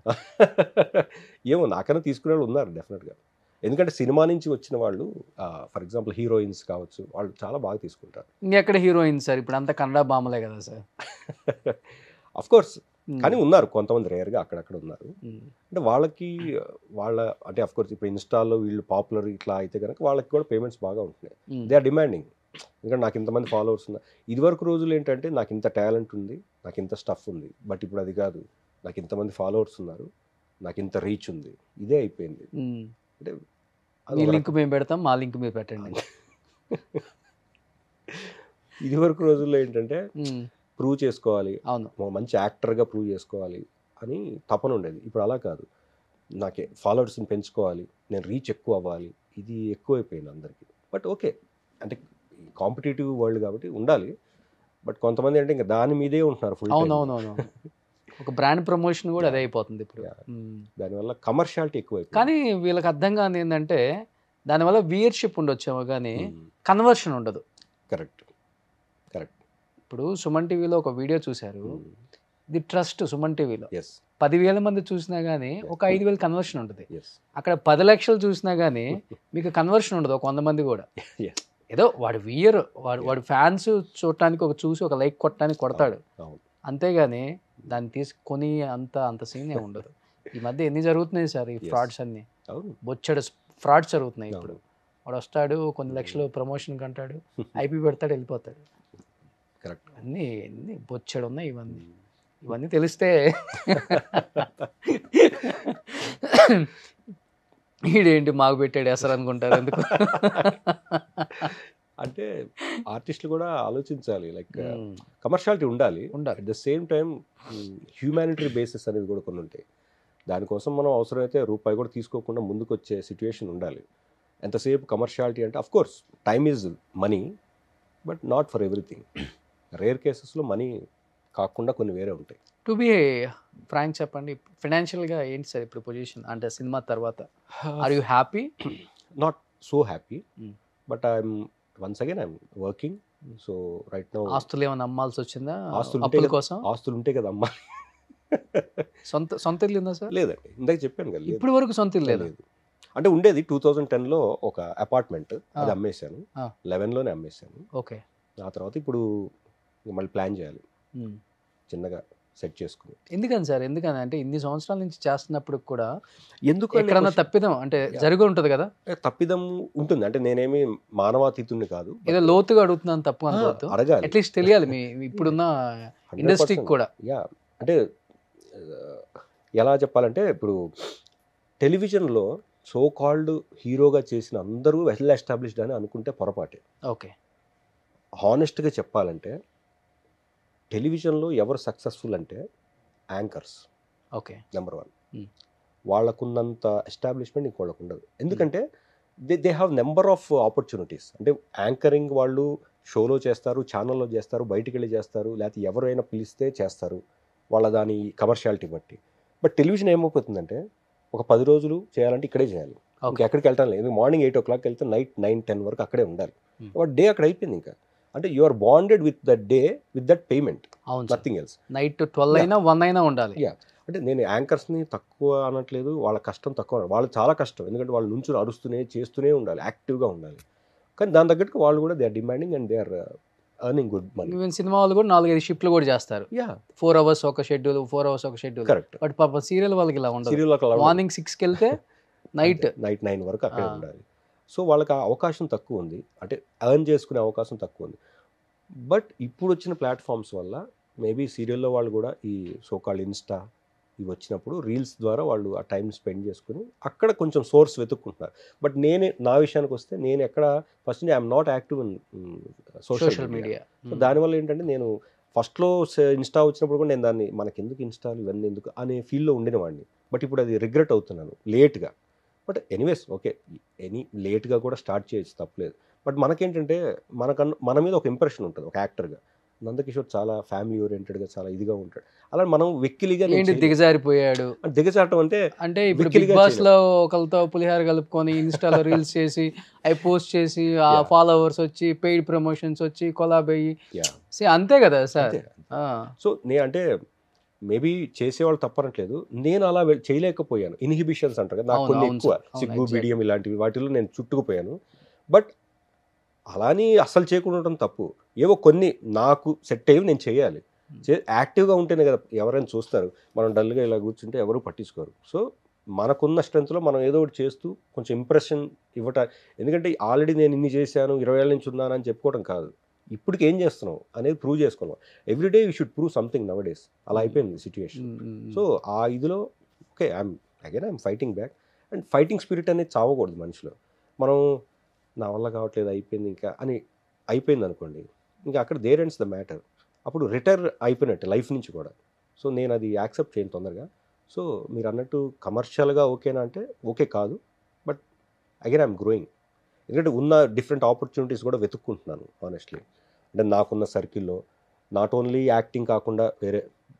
ఏమో నాకన్నా తీసుకునే వాళ్ళు ఉన్నారు డెఫినెట్గా ఎందుకంటే సినిమా నుంచి వచ్చిన వాళ్ళు ఫర్ ఎగ్జాంపుల్ హీరోయిన్స్ కావచ్చు వాళ్ళు చాలా బాగా తీసుకుంటారు ఇంకెక్కడ హీరోయిన్ సార్ ఇప్పుడు అంతా కన్నడ బామలే కదా సార్ అఫ్ కోర్స్ ఉమ్. కానీ ఉన్నారు కొంతమంది రేర్గా అక్కడక్కడ ఉన్నారు ఉమ్. అంటే వాళ్ళకి వాళ్ళ అంటే అఫ్ కోర్స్ ఇప్పుడు ఇన్స్టాలో వీళ్ళు పాపులర్ ఇట్లా అయితే కనుక వాళ్ళకి కూడా పేమెంట్స్ బాగా ఉంటున్నాయి ఉమ్. దే ఆర్ డిమాండింగ్ ఎందుకంటే నాకు ఇంతమంది ఫాలోవర్స్ ఉన్నారు ఇదివరకు రోజులు ఏంటంటే నాకు ఇంత టాలెంట్ ఉంది నాకు ఇంత స్టఫ్ ఉంది బట్ ఇప్పుడు అది కాదు నాకు ఇంతమంది ఫాలోవర్స్ ఉన్నారు నాకు ఇంత రీచ్ ఉంది ఇదే అయిపోయింది ఉమ్. అంటే మీ అది లింక్ మేము పెడతాం మా లింక్ మీరు పెట్టండి ఇది వరకు రోజుల్లో ఏంటంటే ఉమ్. ప్రూవ్ చేసుకోవాలి అవును ఓ మంచి యాక్టర్గా ప్రూవ్ చేసుకోవాలి అని తపన ఉండేది ఇప్పుడు అలా కాదు నాకే ఫాలోవర్స్ని పెంచుకోవాలి నేను రీచ్ ఎక్కువ అవ్వాలి ఇది ఎక్కువైపోయింది అందరికీ బట్ ఓకే అంటే కాంపిటేటివ్ వరల్డ్ కాబట్టి ఉండాలి బట్ కొంతమంది అంటే ఇంకా దాని మీదే ఉంటున్నారు ఫుల్ అవునవునవును ఒక బ్రాండ్ ప్రమోషన్ కూడా అదే అయిపోతుంది ఇప్పుడు Yeah. ఉమ్. దానివల్ల కమర్షియాలిటీ ఎక్కువైపోయింది కానీ వీళ్ళకి అర్థం కాని ఏంటంటే దానివల్ల వియర్షిప్ ఉండొచ్చేమో కానీ కన్వర్షన్ ఉండదు కరెక్ట్ కరెక్ట్ ఇప్పుడు సుమన్ టీవీలో ఒక వీడియో చూశారు ఇది ట్రస్ట్ సుమన్ టీవీలో ఎస్ పదివేల మంది చూసినా కానీ ఒక ఐదు వేలు కన్వర్షన్ ఉంటుంది ఎస్ అక్కడ పది లక్షలు చూసినా కానీ మీకు కన్వర్షన్ ఉండదు ఒక వంద మంది కూడా Yes. ఏదో వాడు వియర్ వాడు వాడు ఫ్యాన్స్ చూడటానికి ఒక చూసి ఒక లైక్ కొట్టడానికి కొడతాడు అవును అంతేగాని దాన్ని తీసుకొని అంత అంత సీన్ ఉండదు ఈ మధ్య ఎన్ని జరుగుతున్నాయి సార్ ఈ Yes. ఫ్రాడ్స్ అన్ని అవును బొచ్చడు ఫ్రాడ్స్ జరుగుతున్నాయి ఇప్పుడు అవును. వాడు వస్తాడు కొన్ని లక్షలు ప్రమోషన్ కంటాడు ఐపీ పెడతాడు వెళ్ళిపోతాడు కరెక్ట్ అన్నీ అన్నీ బొచ్చడు ఉన్నాయి ఇవన్నీ ఇవన్నీ తెలిస్తే ఈడేంటి మాకు పెట్టాడు అసలు అనుకుంటారు ఎందుకు అంటే ఆర్టిస్టులు కూడా ఆలోచించాలి లైక్ ఉమ్, కమర్షియాలిటీ ఉండాలి ఉండాలి at the same time humanitarian basis అనేవి కూడా కొన్ని ఉంటాయి దానికోసం మనం అవసరమైతే రూపాయి కూడా తీసుకోకుండా ముందుకు వచ్చే సిచ్యువేషన్ ఉండాలి ఎంతసేపు కమర్షియాలిటీ అంటే of course time is money but not for everything rare కేసెస్లో మనీ కాకుండా కొన్ని వేరే ఉంటాయి టు బి ఫ్రాంక్ చెప్పండి ఫినాన్షియల్గా ఏంటి సార్ ఇప్పుడు పొజిషన్ అంటే సినిమా తర్వాత are you happy not so happy Mm. But I'm once again I'm working so right now ఆస్తులు ఏమైనా అమ్మాల్సి వచ్చిందా ఆస్తులు ఉంటే అప్పుల కదా- కోసం ఆస్తులు ఉంటే కదా అమ్మా సొంత సొంత ఇల్లు ఉందా సార్ లేదండి ఇందాక చెప్పాను కదా లేదు. ఇప్పుడు వరకు సొంత ఇల్లు లేదు లేదు అంటే ఉండేది టూ థౌజండ్ టెన్లో ఒక అపార్ట్మెంట్ అది ఆ. అమ్మేశాను ఆ. లెవెన్లోనే అమ్మేశాను ఓకే ఆ తర్వాత ఇప్పుడు మళ్ళీ ప్లాన్ చేయాలి చిన్నగా సెట్ చేసుకుని ఎందుకని సార్ ఎందుకని అంటే ఇన్ని సంవత్సరాల నుంచి చేస్తున్నప్పుడు కూడా ఎందుకు ఎక్కడన్నా తప్పిదం అంటే Yeah. జరిగి ఉంటుంది కదా తప్పిదం ఉంటుంది అంటే నేనేమి మానవాతీతుడిని కాదు ఏదో లోతుగా అడుగుతున్నాను తప్పు అనుకోవద్దు అడగాలి అట్లీస్ట్ తెలియాలి మీ మీ ఇప్పుడున్న ఇండస్ట్రీకి కూడా యా అంటే ఆ, ఎలా చెప్పాలంటే ఇప్పుడు టెలివిజన్లో సో కాల్డ్ హీరోగా చేసిన అందరూ వెల్ ఎస్టాబ్లిష్డ్ అని అనుకుంటే పొరపాటే ఓకే హానెస్ట్గా చెప్పాలంటే టెలివిజన్లో ఎవరు సక్సెస్ఫుల్ అంటే anchors okay number one Hmm. వాళ్ళకున్నంత ఎస్టాబ్లిష్మెంట్ ఇంకోళ్ళకు ఉండదు ఎందుకంటే they they have number of opportunities అంటే యాంకరింగ్ వాళ్ళు షోలో చేస్తారు ఛానల్లో చేస్తారు బయటికి వెళ్ళి చేస్తారు లేకపోతే ఎవరైనా పిలిస్తే చేస్తారు వాళ్ళ దాని కమర్షియాలిటీ బట్టి బట్ టెలివిజన్ ఏమైపోతుందంటే ఒక పది రోజులు చేయాలంటే ఇక్కడే చేయాలి ఓకే ఇంకెక్కడికి వెళ్ళటం లేదు మార్నింగ్ ఎయిట్ ఓ క్లాక్ వెళ్తే నైట్ నైన్ టెన్ వరకు అక్కడే ఉండాలి Hmm. బట్ డే అక్కడ అయిపోయింది ఇంకా అంటే you are bonded with that day with that payment అవును sir nothing else night twelve అయినా వన్ అయినా ఉండాలి Yeah. అంటే నేను యాంకర్స్ని తక్కువ అనట్లేదు వాళ్ళ కష్టం తక్కువ అనట్లేదు. వాళ్ళు చాలా కష్టం ఎందుకంటే వాళ్ళు నుంచి అరుస్తూనే చేస్తూనే ఉండాలి యాక్టివ్గా ఉండాలి కానీ దాని తగ్గట్టు వాళ్ళు కూడా they are demanding and they are earning good money even cinema వాళ్ళు కూడా నాలుగైదు షిఫ్ట్లు కూడా చేస్తారు యా ఫోర్ అవర్స్ ఒక షెడ్యూల్ ఫోర్ అవర్స్ ఒక షెడ్యూల్ కరెక్ట్ బట్ పాప సీరియల్ వాళ్ళకి ఇలా ఉండదు సీరియల్ మార్నింగ్ సిక్స్కి వెళ్తే నైట్ నైట్ నైన్ వరకు అక్కడే ఆ. ఉండాలి సో వాళ్ళకి ఆ అవకాశం తక్కువ ఉంది అంటే ఎర్న్ చేసుకునే అవకాశం తక్కువ ఉంది బట్ ఇప్పుడు వచ్చిన ప్లాట్ఫామ్స్ వల్ల మేబీ సీరియల్లో వాళ్ళు కూడా ఈ సోకాల్ ఇన్స్టా ఇవి వచ్చినప్పుడు రీల్స్ ద్వారా వాళ్ళు ఆ టైం స్పెండ్ చేసుకుని అక్కడ కొంచెం సోర్స్ వెతుక్కుంటున్నారు బట్ నేనే నా విషయానికి వస్తే నేను ఎక్కడ first I'm not active in social social media media so దానివల్ల ఏంటంటే నేను ఫస్ట్లో ఇన్స్టా వచ్చినప్పుడు కూడా నేను దాన్ని మనకి ఎందుకు ఇన్స్టాలు ఇవన్నీ ఎందుకు అనే ఫీల్డ్లో ఉండిన వాడిని బట్ ఇప్పుడు అది రిగ్రెట్ అవుతున్నాను లేట్గా బట్ ఎనీవేస్ ఓకే ఎనీ లేట్గా కూడా స్టార్ట్ చేయొచ్చు తప్పలేదు బట్ మనకేంటంటే మనకన్నా మన మీద ఒక ఇంప్రెషన్ ఉంటుంది ఒక యాక్టర్గా నందకిషోర్ చాలా ఫ్యామిలీ ఓరియంటెడ్గా చాలా ఇదిగా ఉంటాడు అలా మనం వెక్కిలిగా నేను ఏంటి చేయలేను. దిగజారిపోయాడు అంటే దిగజారటం అంటే అంటే ఇప్పుడు బిగ్ విక్కిలిగా బాస్ లో ఒకరితో పులిహార కలుపుకొని ఇన్స్టాలో రీల్స్ చేసి అవి పోస్ట్ చేసి ఆ Yeah. ఫాలోవర్స్ వచ్చి పెయిడ్ ప్రమోషన్స్ వచ్చి కొలాబ్ అయ్యి Yeah. See, అంతే కదా సార్ అంతే. సో నే అంటే మేబీ చేసేవాళ్ళు తప్పనట్లేదు నేను అలా వెల్- చేయలేకపోయాను ఇన్హిబిషన్స్ అంటారు కదా నాకు అవును, కొన్ని అవును ఎక్కువ సార్. అవును, సిగ్గు exactly. బిడియం ఇలాంటివి వాటిలో నేను చుట్టుకుపోయాను బట్ అలాని అస్సలు చేయకుండా ఉండటం తప్పు ఏవో కొన్ని నాకు సెట్ అయ్యి నేను చేయాలి చే- యాక్టివ్గా ఉంటేనే కదా ఎవరైనా చూస్తారు మనం డల్గా ఇలా కూర్చుంటే ఎవరు పట్టించుకోరు సో మనకున్న స్ట్రెంత్లో మనం ఏదో ఒకటి చేస్తూ కొంచెం ఇంప్రెషన్ ఇవ్వటం ఎందుకంటే ఆల్రెడీ నేను ఇన్ని చేశాను ఇరవై ఏళ్ళ నుంచి ఉన్నానని చెప్పుకోవడం కాదు ఇప్పటికి ఏం చేస్తున్నావు అనేది ప్రూవ్ చేసుకున్నాం everyday you should prove something nowadays అలా అయిపోయింది సిచ్యువేషన్ సో ఆ ఇదిలో okay I'm again I'm fighting back and fighting spirit అనేది చావకూడదు మనిషిలో మనం నా వల్ల కావట్లేదు అయిపోయింది ఇంకా అని అయిపోయింది అనుకోండి ఇంకా అక్కడ దేర్ ఎండ్స్ ద మ్యాటర్ అప్పుడు రిటైర్ అయిపోయినట్టు లైఫ్ నుంచి కూడా సో నేను అది యాక్సెప్ట్ చేయను తొందరగా సో మీరు అన్నట్టు కమర్షియల్గా ఓకేనా అంటే ఓకే కాదు బట్ అగైన్ ఐఎమ్ గ్రోయింగ్ ఎందుకంటే ఉన్న డిఫరెంట్ ఆపర్చునిటీస్ కూడా వెతుక్కుంటున్నాను ఆనెస్ట్లీ అంటే నాకున్న సర్కిల్లో నాట్ ఓన్లీ యాక్టింగ్ కాకుండా వేరే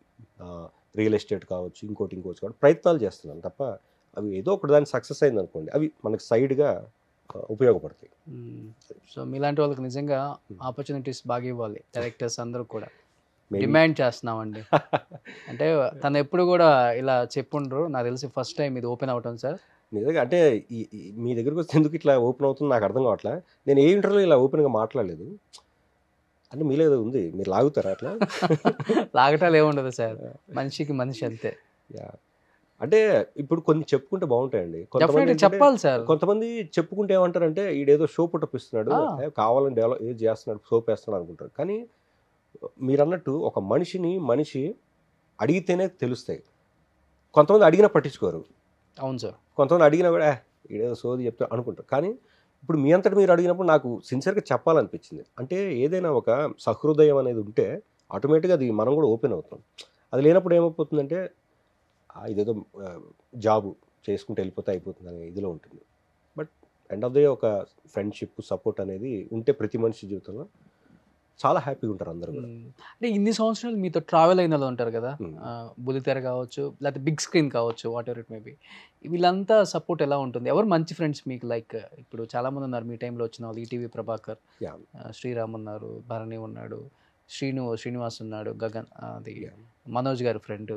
రియల్ ఎస్టేట్ కావచ్చు ఇంకోటి ఇంకోటి కావచ్చు ప్రయత్నాలు చేస్తున్నాను తప్ప అవి ఏదో ఒకటి దాన్ని సక్సెస్ అయింది అనుకోండి అవి మనకి సైడ్గా ఉపయోగపడతాయి సో మీలాంటి వాళ్ళకి నిజంగా ఆపర్చునిటీస్ బాగా ఇవ్వాలి డైరెక్టర్స్ అందరూ కూడా Maybe- డిమాండ్ చేస్తున్నామండి అంటే తను ఎప్పుడు కూడా ఇలా చెప్పుండ్రు నాకు తెలిసి ఫస్ట్ టైం ఇది ఓపెన్ అవటం సార్ నిజంగా అంటే ఈ- ఈ- మీ దగ్గరికి వస్తే ఎందుకు ఇట్లా ఓపెన్ అవుతుంది నాకు అర్థం కావట్లే నేను ఏ ఇంటర్వ్యూలో ఇలా ఓపెన్గా మాట్లాడలేదు అంటే మీలో ఏదో ఉంది మీరు లాగుతారా అట్లా లాగటాలు ఏముండదు సార్ మనిషికి మనిషి అంతే యా అంటే ఇప్పుడు కొన్ని చెప్పుకుంటే బాగుంటాయండి కొంతమంది డెఫినెట్గా ఏంటంటే- చెప్పాలి సార్ కొంతమంది చెప్పుకుంటే ఏమంటారంటే ఈడేదో షో పుట్టపిస్తున్నాడు ఆ. ఏ, కావాలని డెవలప్ ఏది చేస్తున్నాడు సోప్ వేస్తున్నాడు అనుకుంటారు కానీ మీరు అన్నట్టు ఒక మనిషిని మనిషి అడిగితేనే తెలుస్తాయి కొంతమంది అడిగినా పట్టించుకోరు అవును సార్ కొంతమంది అడిగినా కూడా "ఏ, ఈడేదో సోది చెప్తా అనుకుంటారు కానీ ఇప్పుడు మీ అంతటి మీరు అడిగినప్పుడు నాకు సిన్సియర్గా చెప్పాలనిపించింది అంటే ఏదైనా ఒక సహృదయం అనేది ఉంటే ఆటోమేటిక్గా అది మనం కూడా ఓపెన్ అవుతాం అది లేనప్పుడు ఏమైపోతుందంటే "ఆ, ఇదేదో ఆ, జాబు చేసుకుంటే వెళ్ళిపోతే అయిపోతుంది అనే ఇదిలో ఉంటుంది but end of the day ఒక ఫ్రెండ్షిప్ సపోర్ట్ అనేది ఉంటే ప్రతి మనిషి జీవితంలో చాలా హ్యాపీగా ఉంటారు అందరూ కూడా మ్మ్. అంటే ఇన్ని సంవత్సరాలు మీతో ట్రావెల్ అయిన వాళ్ళు ఉంటారు కదా మ్మ్. ఆ, బుల్లితెర కావచ్చు లేకపోతే బిగ్ స్క్రీన్ కావచ్చు whatever it may be వీళ్ళంతా సపోర్ట్ ఎలా ఉంటుంది ఎవరు మంచి ఫ్రెండ్స్ మీకు లైక్ ఇప్పుడు చాలా మంది ఉన్నారు మీ టైంలో వచ్చిన వాళ్ళు ఈటీవీ ప్రభాకర్ Yeah. ఆ, శ్రీరామ్ ఉన్నారు భరణి ఉన్నాడు శ్రీను శ్రీనివాస్ ఉన్నాడు గగన్ ఆ, అది Yeah. మనోజ్ గారి ఫ్రెండ్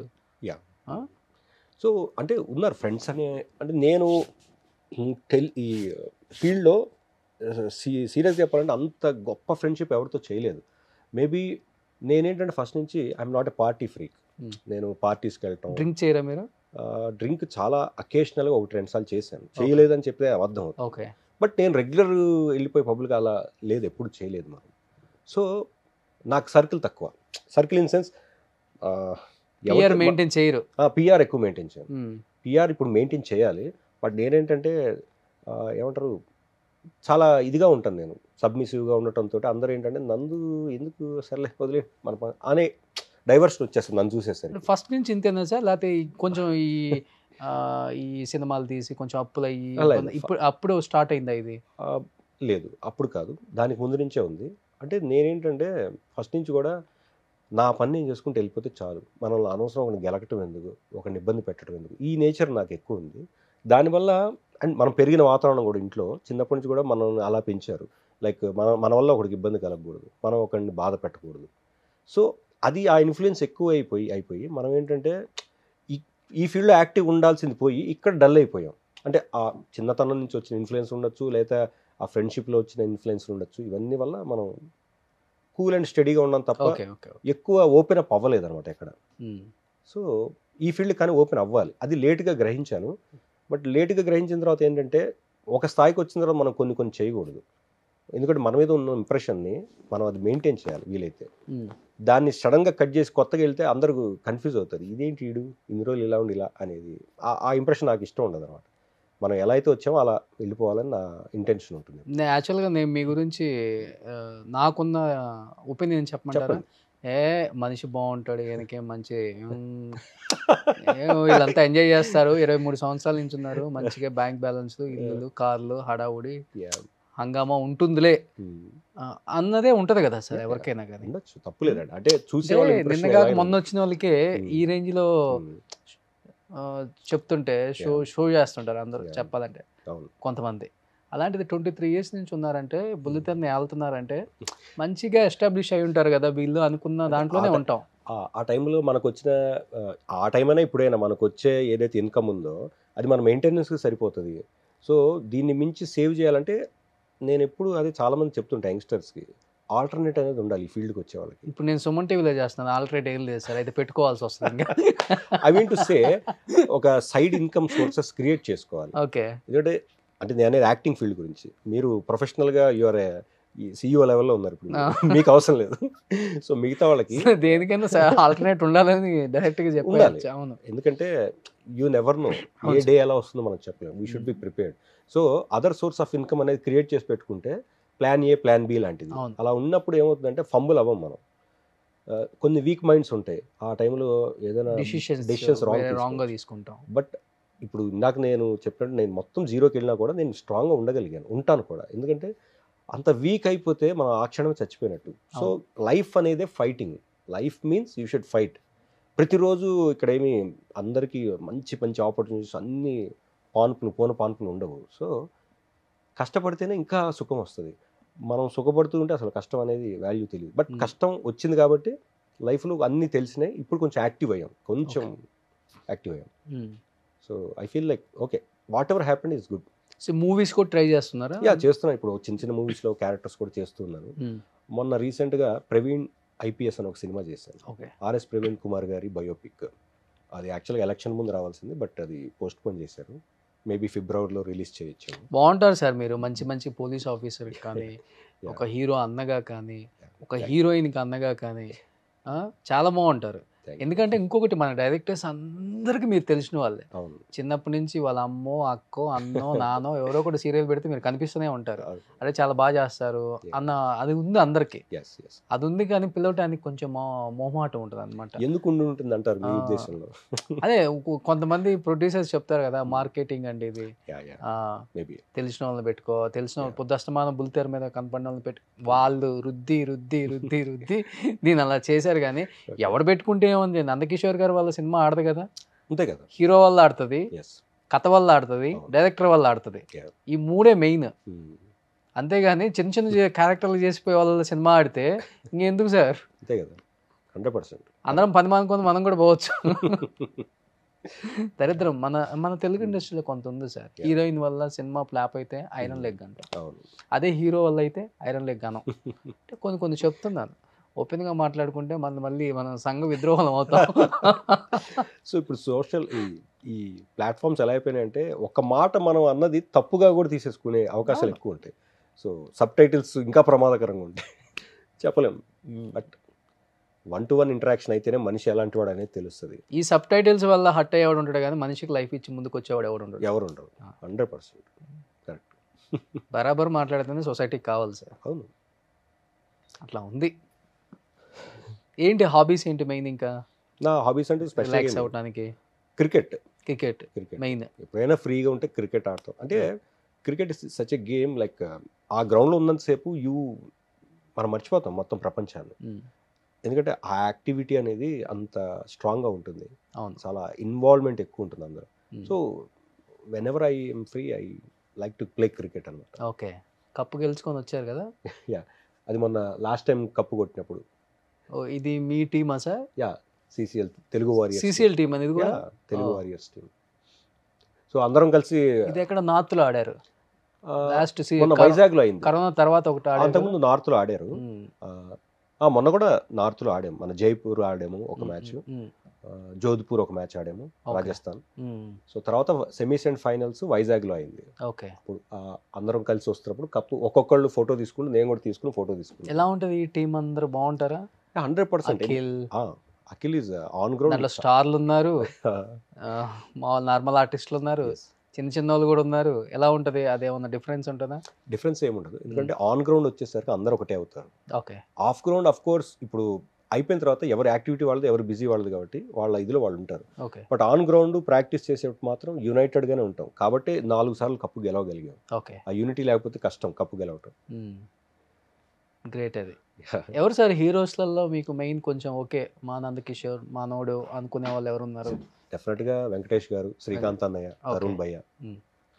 సో అంటే ఉన్నారు ఫ్రెండ్స్ అనే అంటే నేను ఉమ్, టెల్ ఈ ఫీల్డ్లో సీ సీరియస్గా చెప్పాలంటే అంత గొప్ప ఫ్రెండ్షిప్ ఎవరితో చేయలేదు మేబీ నేనేంటంటే ఫస్ట్ నుంచి I'm not a party freak Hmm. నేను పార్టీస్కి వెళ్ళటం డ్రింక్ చేయరా మీరు డ్రింక్ చాలా అకేషనల్గా ఒకటి రెండు సార్లు చేశాను చేయలేదని చెప్తే అబద్ధం అవుతుంది ఓకే బట్ నేను రెగ్యులర్ వెళ్ళిపోయి పబ్లిక్ అలా లేదు ఎప్పుడు చేయలేదు మనం సో నాకు సర్కిల్ తక్కువ సర్కిల్ ఇన్ సెన్స్ ఇయర్ మెయింటైన్ చేయరు పిఆర్ ఎక్కువ మెయింటైన్ చేయను మ్మ్. పిఆర్ ఇప్పుడు మెయింటైన్ చేయాలి బట్ నేనేంటంటే ఆ, ఏమంటారు చాలా ఇదిగా ఉంటాను నేను సబ్మిసివ్గా ఉండటంతో అందరూ ఏంటంటే నందు ఎందుకు సర్లే వదిలే మన పని అనే డైవర్షన్ వచ్చేస్తుంది నన్ను చూసేసరికి ఫస్ట్ నుంచి ఇంతేనా సార్ లేకపోతే ఈ కొంచెం ఈ ఆ, ఈ సినిమాలు తీసి కొంచెం అప్పులు అయ్యి అలా కొంత- ఇప్పుడు అప్పుడు స్టార్ట్ అయిందా ఇది ఆ, లేదు అప్పుడు కాదు దానికి ముందు నుంచే ఉంది అంటే నేనేంటంటే ఫస్ట్ నుంచి కూడా నా పని నేను చేసుకుంటూ వెళ్ళిపోతే చాలు మనల్ని అనవసరం ఒకరిని గెలకటం ఎందుకు ఒకరిని ఇబ్బంది పెట్టడం ఎందుకు ఈ నేచర్ నాకు ఎక్కువ ఉంది దానివల్ల అండ్ మనం పెరిగిన వాతావరణం కూడా ఇంట్లో చిన్నప్పటి నుంచి కూడా మనం అలా పెంచారు లైక్ మన మన వల్ల ఒకరికి ఇబ్బంది కలగకూడదు మనం ఒకరిని బాధ పెట్టకూడదు సో అది ఆ ఇన్ఫ్లుయెన్స్ ఎక్కువ అయిపోయి అయిపోయి మనం ఏంటంటే ఈ ఈ ఫీల్డ్లో యాక్టివ్ ఉండాల్సింది పోయి ఇక్కడ డల్ అయిపోయాం అంటే ఆ చిన్నతనం నుంచి వచ్చిన ఇన్ఫ్లుయెన్స్ ఉండొచ్చు లేదా ఆ ఫ్రెండ్షిప్లో వచ్చిన ఇన్ఫ్లుయెన్స్ ఉండొచ్చు ఇవన్నీ వల్ల మనం కూల్ అండ్ స్టడీగా ఉన్నాం తప్ప ఓకే ఓకే ఎక్కువ ఓపెన్ అప్ అవ్వలేదు అనమాట ఎక్కడ సో ఈ ఫీల్డ్ కానీ ఓపెన్ అవ్వాలి అది లేట్గా గ్రహించాను బట్ లేట్గా గ్రహించిన తర్వాత ఏంటంటే ఒక స్థాయికి వచ్చిన తర్వాత మనం కొన్ని కొన్ని చేయకూడదు ఎందుకంటే మన మీద ఉన్న ఇంప్రెషన్ని మనం అది మెయింటైన్ చేయాలి వీలైతే దాన్ని సడన్గా కట్ చేసి కొత్తగా వెళ్తే అందరూ కన్ఫ్యూజ్ అవుతారు ఇదేంటి ఈడు ఇన్ని రోజులు ఇలా ఉండి ఇలా అనేది ఆ- ఆ ఇంప్రెషన్ నాకు ఇష్టం ఉండదు అనమాట మనం ఎలా అయితే వచ్చామో అలా వెళ్ళిపోవాలని నా ఇంటెన్షన్ ఉంటుంది నేను యాక్చువల్గా నేను మీ గురించి ఆ, నాకున్న ఒపీనియన్ చెప్పమంటారా చెప్పండి ఏ మనిషి బాగుంటాడు ఈయనకేం మంచి ఉమ్, ఏం వీళ్ళంతా ఎంజాయ్ చేస్తారు ఇరవై మూడు సంవత్సరాల నుంచి ఉన్నారు మంచిగా బ్యాంక్ బ్యాలెన్స్ ఇల్లు కార్లు హడావుడి Yeah. హంగామా ఉంటుందిలే Hmm. ఆ, అన్నదే ఉంటది కదా సార్ Yeah. ఎవరికైనా కానీ ఉండొచ్చు తప్పులేదండి అంటే చూసే అంటే వాళ్ళ నిన్న impression కాక ఎలా అయినా మొన్న వచ్చిన వాళ్ళకే Hmm. ఈ రేంజ్ లో Hmm. ఆ, చెప్తుంటే షో Yeah. షో చేస్తుంటారు అందరూ Yeah. చెప్పాలంటే అవును కొంతమంది అలాంటిది ట్వంటీ త్రీ ఇయర్స్ నుంచి ఉన్నారంటే బుల్లితెరని ఏళ్తున్నారంటే మంచిగా ఎస్టాబ్లిష్ అయి ఉంటారు కదా వీళ్ళు అనుకున్న దాంట్లోనే ఆ- ఉంటాం ఆ- ఆ టైంలో మనకు వచ్చిన ఆ, ఆ టైం అయినా ఇప్పుడైనా మనకు వచ్చే ఏదైతే ఇన్కమ్ ఉందో అది మన మెయింటెనెన్స్కి సరిపోతుంది సో దీన్ని మించి సేవ్ చేయాలంటే నేను ఎప్పుడు అదే చాలామంది చెప్తుంటా యంగ్స్టర్స్కి ఆల్టర్నేట్ అనేది ఉండాలి ఈ ఫీల్డ్కి వచ్చే వాళ్ళకి ఇప్పుడు నేను సుమన్ టీవీలో చేస్తున్నాను ఆల్రెడీ ఏం లేదు సార్ అయితే పెట్టుకోవాల్సి వస్తుంది ఇంకా ఐ మీన్ టు సే ఒక సైడ్ ఇన్కమ్ సోర్సెస్ క్రియేట్ చేసుకోవాలి ఓకే ఎందుకంటే అంటే నేను అనేది యాక్టింగ్ ఫీల్డ్ గురించి మీరు ప్రొఫెషనల్గా యువర్ ఈ సిఇఓ లెవెల్లో ఉన్నారు ఇప్పుడు ఆ. మీకు అవసరం లేదు సో మిగతా వాళ్ళకి దేనికైనా ఆల్టర్నేట్ ఉండాలని డైరెక్ట్ గా చెప్పాలి ఉండాలి. అవును ఎందుకంటే యూ నెవర్ నో ఏ అవును డే ఎలా వస్తుందో మనకు చెప్పలేము we should be prepared so other source of income అనేది క్రియేట్ చేసి పెట్టుకుంటే ప్లాన్ ఏ ప్లాన్ బి లాంటిది అవును. అలా ఉన్నప్పుడు ఏమవుతుందంటే ఫంబుల్ అవ్వం మనం ఆ, కొన్ని వీక్ మైండ్స్ ఉంటాయి ఆ టైంలో ఏదైనా డిసిషన్స్ డెసిషన్స్ రాంగ్ గా రాంగ్ తీసుకుంటాం బట్ ఇప్పుడు ఇందాక నేను చెప్పినట్టు నేను మొత్తం జీరోకి వెళ్ళినా కూడా నేను స్ట్రాంగ్గా ఉండగలిగాను ఉంటాను కూడా ఎందుకంటే అంత వీక్ అయిపోతే మనం ఆ క్షణమే చచ్చిపోయినట్టు సో లైఫ్ అనేదే fighting life means you should fight ప్రతిరోజు ఇక్కడ ఏమి అందరికీ మంచి మంచి ఆపర్చునిటీస్ అన్నీ పాన్పులు పూన పాన్పులు ఉండవు సో కష్టపడితేనే ఇంకా సుఖం వస్తుంది మనం సుఖపడుతూ ఉంటే అసలు కష్టం అనేది వాల్యూ తెలియదు బట్ Hmm. కష్టం వచ్చింది కాబట్టి లైఫ్లో అన్నీ తెలిసినాయి ఇప్పుడు కొంచెం యాక్టివ్ అయ్యాం కొంచెం యాక్టివ్ అయ్యాం so I feel like okay whatever happen is good so movies కూడా ట్రై చేస్తున్నారా యా చేస్తున్నా ఇప్పుడు చిన్న చిన్న మూవీస్లో క్యారెక్టర్స్ కూడా చేస్తున్నాను మొన్న రీసెంట్గా ప్రవీణ్ ఐపీఎస్ అని ఒక సినిమా చేశాను ఓకే ఆర్ఎస్ ప్రవీణ్ కుమార్ గారి బయోపిక్ అది యాక్చువల్గా ఎలక్షన్ ముందు రావాల్సింది బట్ అది పోస్ట్ పోన్ చేశారు మేబీ ఫిబ్రవరిలో రిలీజ్ చేయొచ్చు బాగుంటారు సార్ మీరు మంచి మంచి పోలీస్ ఆఫీసర్ కానీ ఒక హీరో అన్నగా కానీ ఒక హీరోయిన్కి అన్నగా కానీ ఆ, చాలా బాగుంటారు ఎందుకంటే ఇంకొకటి మన డైరెక్టర్స్ అందరికీ మీరు తెలిసిన వాళ్ళే అవును చిన్నప్పటి నుంచి వాళ్ళ అమ్మో అక్కో అన్నో నానో ఎవరో ఒకటి సీరియల్ పెడితే మీరు కనిపిస్తూనే ఉంటారు అవును. అరే చాలా బాగా చేస్తారు అన్న అది ఉంది అందరికి ఎస్ ఎస్ అది ఉంది కానీ పిలవటానికి కొంచెం మో- మొహమాటం ఉంటుంది అనమాట ఎందుకు ఉండి ఉంటుంది అంటారు మీ ఆ. ఉద్దేశంలో అదే కొ- కొంతమంది ప్రొడ్యూసర్స్ చెప్తారు కదా మార్కెటింగ్ అండి ఇది యా యా ఆ, మేబీ తెలిసిన వాళ్ళని పెట్టుకో తెలిసిన వాళ్ళు పొద్దుస్తమానం బుల్తెర మీద కనపడిన వాళ్ళని పెట్టు వాళ్ళు రుద్ది రుద్ది రుద్ది రుద్ది దీని అలా చేశారు కానీ ఎవడు పెట్టుకుంటే ఏముంది నందకిషోర్ గారు వాళ్ళ సినిమా ఆడదు కదా అంతే కదా హీరో వల్ల ఆడుతుంది ఎస్ కథ వల్ల ఆడుతుంది అవును. డైరెక్టర్ వల్ల ఆడుతుంది Yeah. ఈ మూడే మెయిన్ అంతేగాని చిన్న చిన్న చే- క్యారెక్టర్లు చేసిపోయే వాళ్ళ సినిమా ఆడితే ఇంకెందుకు సార్ అంతే కదా హండ్రెడ్ పర్సెంట్ అందరం పని మానుకొని మనం కూడా పోవచ్చు దరిద్రం మన మన తెలుగు ఇండస్ట్రీలో కొంత ఉంది సార్ Yeah. హీరోయిన్ వల్ల సినిమా ఫ్లాప్ అయితే ఐరన్ లెగ్ అంటాం అవును అదే హీరో వల్ల అయితే ఐరన్ లెగ్ అనం అంటే కొన్ని కొన్ని చెప్తున్నాను ఓపెన్గా మాట్లాడుకుంటే మన మళ్ళీ మనం సంఘ విద్రోహం అవుతాం సో ఇప్పుడు సోషల్ ఈ ఈ ప్లాట్ఫామ్స్ ఎలా అయిపోయినాయంటే ఒక మాట మనం అన్నది తప్పుగా కూడా తీసేసుకునే అవకాశాలు అవును. ఎక్కువ ఉంటాయి సో సబ్ టైటిల్స్ ఇంకా ప్రమాదకరంగా ఉంటాయి చెప్పలేం but one to one interaction అయితేనే మనిషి ఎలాంటి వాడు అనేది తెలుస్తుంది ఈ సబ్ టైటిల్స్ వల్ల హట్ అయ్యేవాడు ఉంటాడు కానీ మనిషికి లైఫ్ ఇచ్చి ముందుకు వచ్చేవాడు ఎవడు ఉంటాడు ఎవరు ఉండరు ఆ. హండ్రెడ్ పర్సెంట్ కరెక్ట్ బరాబర్ మాట్లాడితేనే సొసైటీకి కావాలి సార్ అవును అట్లా ఉంది ఏంటి హాబీస్ ఏంటి మెయిన్ ఇంకా నా హాబీస్ అంటే రిలాక్స్ స్పెషల్ అవ్వడానికి క్రికెట్ క్రికెట్ క్రికెట్ మెయిన్ ఎప్పుడైనా ఫ్రీగా ఉంటే క్రికెట్ ఆడతాం అంటే cricket is such a game like ఆ గ్రౌండ్లో ఉన్నంతసేపు యూ మనం మర్చిపోతాం మొత్తం ప్రపంచాన్ని ఎందుకంటే ఆ యాక్టివిటీ అనేది అంత స్ట్రాంగ్గా ఉంటుంది అవును చాలా ఇన్వాల్వ్మెంట్ ఎక్కువ ఉంటుంది అందరూ Mm. So whenever I am free I like to play cricket అనమాట ఓకే కప్పు గెలుచుకొని వచ్చారు కదా అది మొన్న లాస్ట్ టైం కప్పు కొట్టినప్పుడు ఓ ఇది మీ టీమా sir yeah CCL Telugu warriors CCL team అనేది కూడా Telugu Oh. Warriors team so అందరం కలిసి ఇది ఎక్కడ నార్త్ లో ఆడారు ఆ, లాస్ట్ మొన్న వైజాగ్ లో అయింది కరోనా తర్వాత ఒకటి ఆడారు అంతకుముందు నార్త్ లో ఆడారు ఉమ్, ఆ, ఆ, మొన్న కూడా నార్త్ లో ఆడాము మన జైపూర్ ఆడాము ఒక ఉమ్, మ్యాచ్ ఉమ్, జోధ్పూర్ ఒక మ్యాచ్ ఆడాము Okay. రాజస్థాన్ ఉమ్, సో తర్వాత సెమీస్ అండ్ ఫైనల్స్ వైజాగ్ లో అయింది ఓకే అప్పుడు ఆ, అందరం కలిసి వస్తున్నప్పుడు కప్పు ఒక్కొక్కళ్ళు ఫోటో తీసుకుని నేను కూడా తీసుకుని ఫోటో తీసుకున్నాను ఎలా ఉంటది ఈ టీం అందరూ బాగుంటారా hundred percent Akhil Akhil is on దాంట్లో గ్రౌండ్ స్టార్లు ఉన్నారు ఆ, మామూలు నార్మల్ ఆర్టిస్టులు ఉన్నారు చిన్న చిన్న వాళ్ళు కూడా ఉన్నారు ఎలా ఉంటది అదేమన్నా డిఫరెన్స్ ఉంటుందా డిఫరెన్స్ ఏముండదు ఎందుకంటే ఆన్ గ్రౌండ్ వచ్చేసరికి అందరూ ఒకటే అవుతారు okay off ground of course ఇప్పుడు అయిపోయిన తర్వాత ఎవరి యాక్టివిటీ వాళ్ళది ఎవరు బిజీ వాళ్ళది కాబట్టి వాళ్ళ ఇదిలో వాళ్ళు ఉంటారు okay but on ground practice చేసేటప్పుడు మాత్రం యునైటెడ్ గానే ఉంటాం కాబట్టి నాలుగు సార్లు కప్పు గెలవగలిగాం ఓకే ఆ యూనిటీ లేకపోతే కష్టం కప్పు గెలవటం గ్రేట్ అది ఎవరు సార్ హీరోస్లలో మీకు మెయిన్ కొంచెం ఓకే మా నందకిషోర్ మానవుడు అనుకునే వాళ్ళు ఎవరు ఉన్నారు డెఫినెట్ గా వెంకటేష్ గారు శ్రీకాంత్ అన్నయ్య Okay. అరుణ్ భయ్య Mm.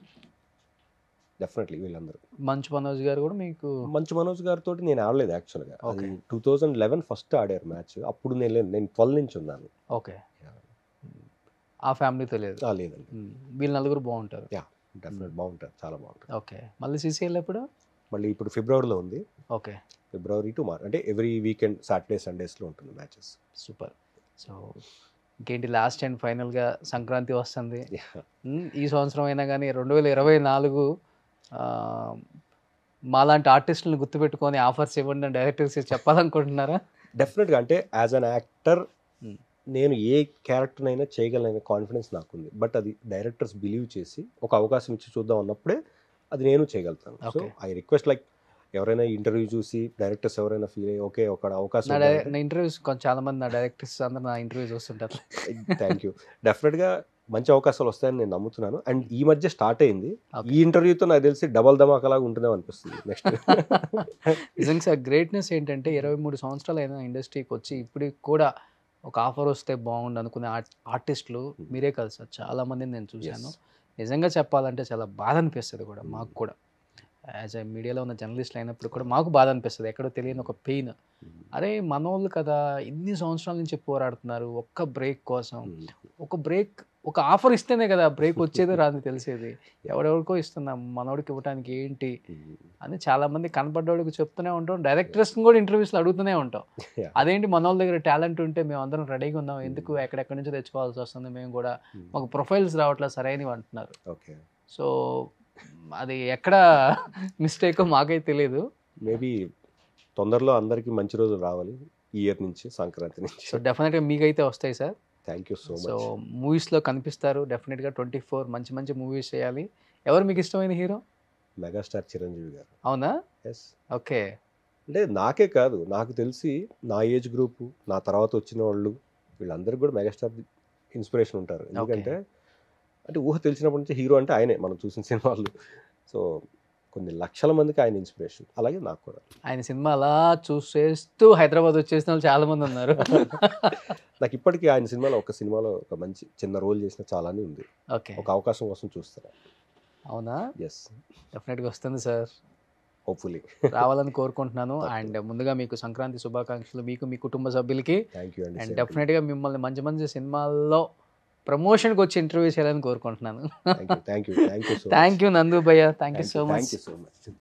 డెఫినెట్లీ వీళ్ళందరూ మంచు మనోజ్ గారు కూడా మీకు మంచు మనోజ్ గారితో నేను ఆడలేదు యాక్చువల్గా అది Okay. Two thousand eleven first ఆడారు మ్యాచ్ అప్పుడు నేను లేను. నేను ట్వెల్వ్ నుంచి ఉన్నాను ఓకే Yeah. ఆ ఫ్యామిలీతో లేదు ఆ, లేదండి ఉమ్, వీళ్ళు నలుగురు బాగుంటారు డెఫినెట్ బాగుంటారు చాలా బాగుంటారు ఓకే మళ్ళీ సీసీఎల్ ఎప్పుడు మళ్ళీ ఇప్పుడు ఫిబ్రవరిలో ఉంది ఓకే ఫిబ్రవరి టు మార్చ్ అంటే ఎవ్రీ వీకెండ్ సాటర్డే సండేస్లో ఉంటుంది మ్యాచెస్ సూపర్ సో ఇంకేంటి లాస్ట్ అండ్ ఫైనల్గా సంక్రాంతి వస్తుంది ఉమ్, ఈ సంవత్సరం అయినా కానీ రెండు వేల ఇరవై నాలుగు ఆ, మాలాంటి ఆర్టిస్టులను గుర్తుపెట్టుకొని ఆఫర్స్ ఇవ్వండి అని డైరెక్టర్స్ చెప్పాలనుకుంటున్నారా డెఫినెట్గా అంటే యాజ్ అన్ యాక్టర్ Hmm. నేను ఏ క్యారెక్టర్నైనా చేయగలననే కాన్ఫిడెన్స్ నాకుంది బట్ అది డైరెక్టర్స్ బిలీవ్ చేసి ఒక అవకాశం ఇచ్చి చూద్దాం అన్నప్పుడే అది నేను చేయగలుగుతాను so Okay. I request like ఎవరైనా ఇంటర్వ్యూ చూసి డైరెక్టర్స్ ఎవరైనా ఫీల్ అయ్యి ఓకే ఒక అవకాశం నా డై- నా ఇంటర్వ్యూస్ కొంచెం చాలా మంది నా డైరెక్టర్స్ అందరూ నా ఇంటర్వ్యూస్ వస్తుంటారు థ్యాంక్ యూ డెఫినెట్గా మంచి అవకాశాలు వస్తాయని నేను నమ్ముతున్నాను అండ్ ఈ మధ్య స్టార్ట్ అయింది Okay. ఈ ఇంటర్వ్యూతో నాకు తెలిసి డబల్ ధమాకాలాగా ఉంటుందేమో అనిపిస్తుంది నెక్స్ట్ నిజంగా సార్ గ్రేట్నెస్ ఏంటంటే ఇరవై మూడు సంవత్సరాలు అయిన ఇండస్ట్రీకి వచ్చి ఇప్పటికి కూడా ఒక ఆఫర్ వస్తే బాగుండు అనుకునే ఆర్ట్ ఆర్టిస్టులు మీరే కాదు సార్ చాలా మందిని నేను చూశాను నిజంగా చెప్పాలంటే చాలా బాధ అనిపిస్తుంది కూడా మాకు కూడా యాజ్ ఎ మీడియాలో ఉన్న జర్నలిస్టులు అయినప్పుడు కూడా మాకు బాధ అనిపిస్తుంది ఎక్కడో తెలియని ఒక పెయిన్ అరే మనోళ్ళు కదా ఇన్ని సంవత్సరాల నుంచి పోరాడుతున్నారు ఒక్క బ్రేక్ కోసం ఒక బ్రేక్ ఒక ఆఫర్ ఇస్తేనే కదా బ్రేక్ వచ్చేది రాదు తెలిసేది ఎవడెవరికో ఇస్తున్నాం మనోడికి ఇవ్వడానికి ఏంటి అని చాలా మంది కనపడ్డోడికి చెప్తూనే ఉంటాం డైరెక్టర్స్ కూడా ఇంటర్వ్యూస్లో అడుగుతూనే ఉంటాం Yeah. అదేంటి మన వాళ్ళ దగ్గర టాలెంట్ ఉంటే మేము అందరం రెడీగా ఉన్నాం ఎందుకు ఎక్కడెక్కడి నుంచి తెచ్చుకోవాల్సి వస్తుంది మేము కూడా మాకు ప్రొఫైల్స్ రావట్లేదు సరైనవి అంటున్నారు ఓకే సో అది ఎక్కడ మిస్టేక్ మాకైతే తెలియదు మేబీ తొందరలో అందరికీ మంచి రోజులు రావాలి ఈ ఇయర్ నుంచి సంక్రాంతి నుంచి సో డెఫినెట్గా మీకైతే వస్తాయి sir thank you so so much మూవీస్లో కనిపిస్తారు డెఫినెట్గా ట్వంటీ ఫోర్ మంచి మంచి మూవీస్ చేయాలి ఎవరు మీకు ఇష్టమైన హీరో మెగాస్టార్ చిరంజీవి గారు అవునా ఎస్ ఓకే అంటే నాకే కాదు నాకు తెలిసి నా ఏజ్ గ్రూప్ నా తర్వాత వచ్చిన వాళ్ళు వీళ్ళందరికీ కూడా మెగాస్టార్ ఇన్స్పిరేషన్ ఉంటారు ఎందుకంటే అంటే ఊహ తెలిసినప్పటి నుంచి హీరో అంటే ఆయనే మనం చూసిన సినిమాలు సో కొన్ని లక్షల మందికి ఆయన ఇన్స్పిరేషన్ అలాగే నాకు కూడా ఆయన సినిమా అలా చూసేస్తూ హైదరాబాద్ వచ్చేసిన వాళ్ళు చాలా మంది ఉన్నారు నాకు ఇప్పటికీ ఆయన సినిమాలో ఒక సినిమాలో ఒక మంచి చిన్న రోల్ చేసిన చాలానే ఉంది ఓకే ఒక అవకాశం కోసం చూస్తాను అవునా ఎస్ డెఫినెట్గా వస్తుంది సార్ హోప్ఫుల్లీ రావాలని కోరుకుంటున్నాను అండ్ ముందుగా మీకు సంక్రాంతి శుభాకాంక్షలు మీకు మీ కుటుంబ సభ్యులకి థ్యాంక్ యూ అండ్ అండి డెఫినెట్గా మిమ్మల్ని మంచి మంచి సినిమాల్లో ప్రమోషన్కి వచ్చి ఇంటర్వ్యూ చేయాలని కోరుకుంటున్నాను thank you thank you thank you so thank you Nandu భయ్య thank you so thank much you so much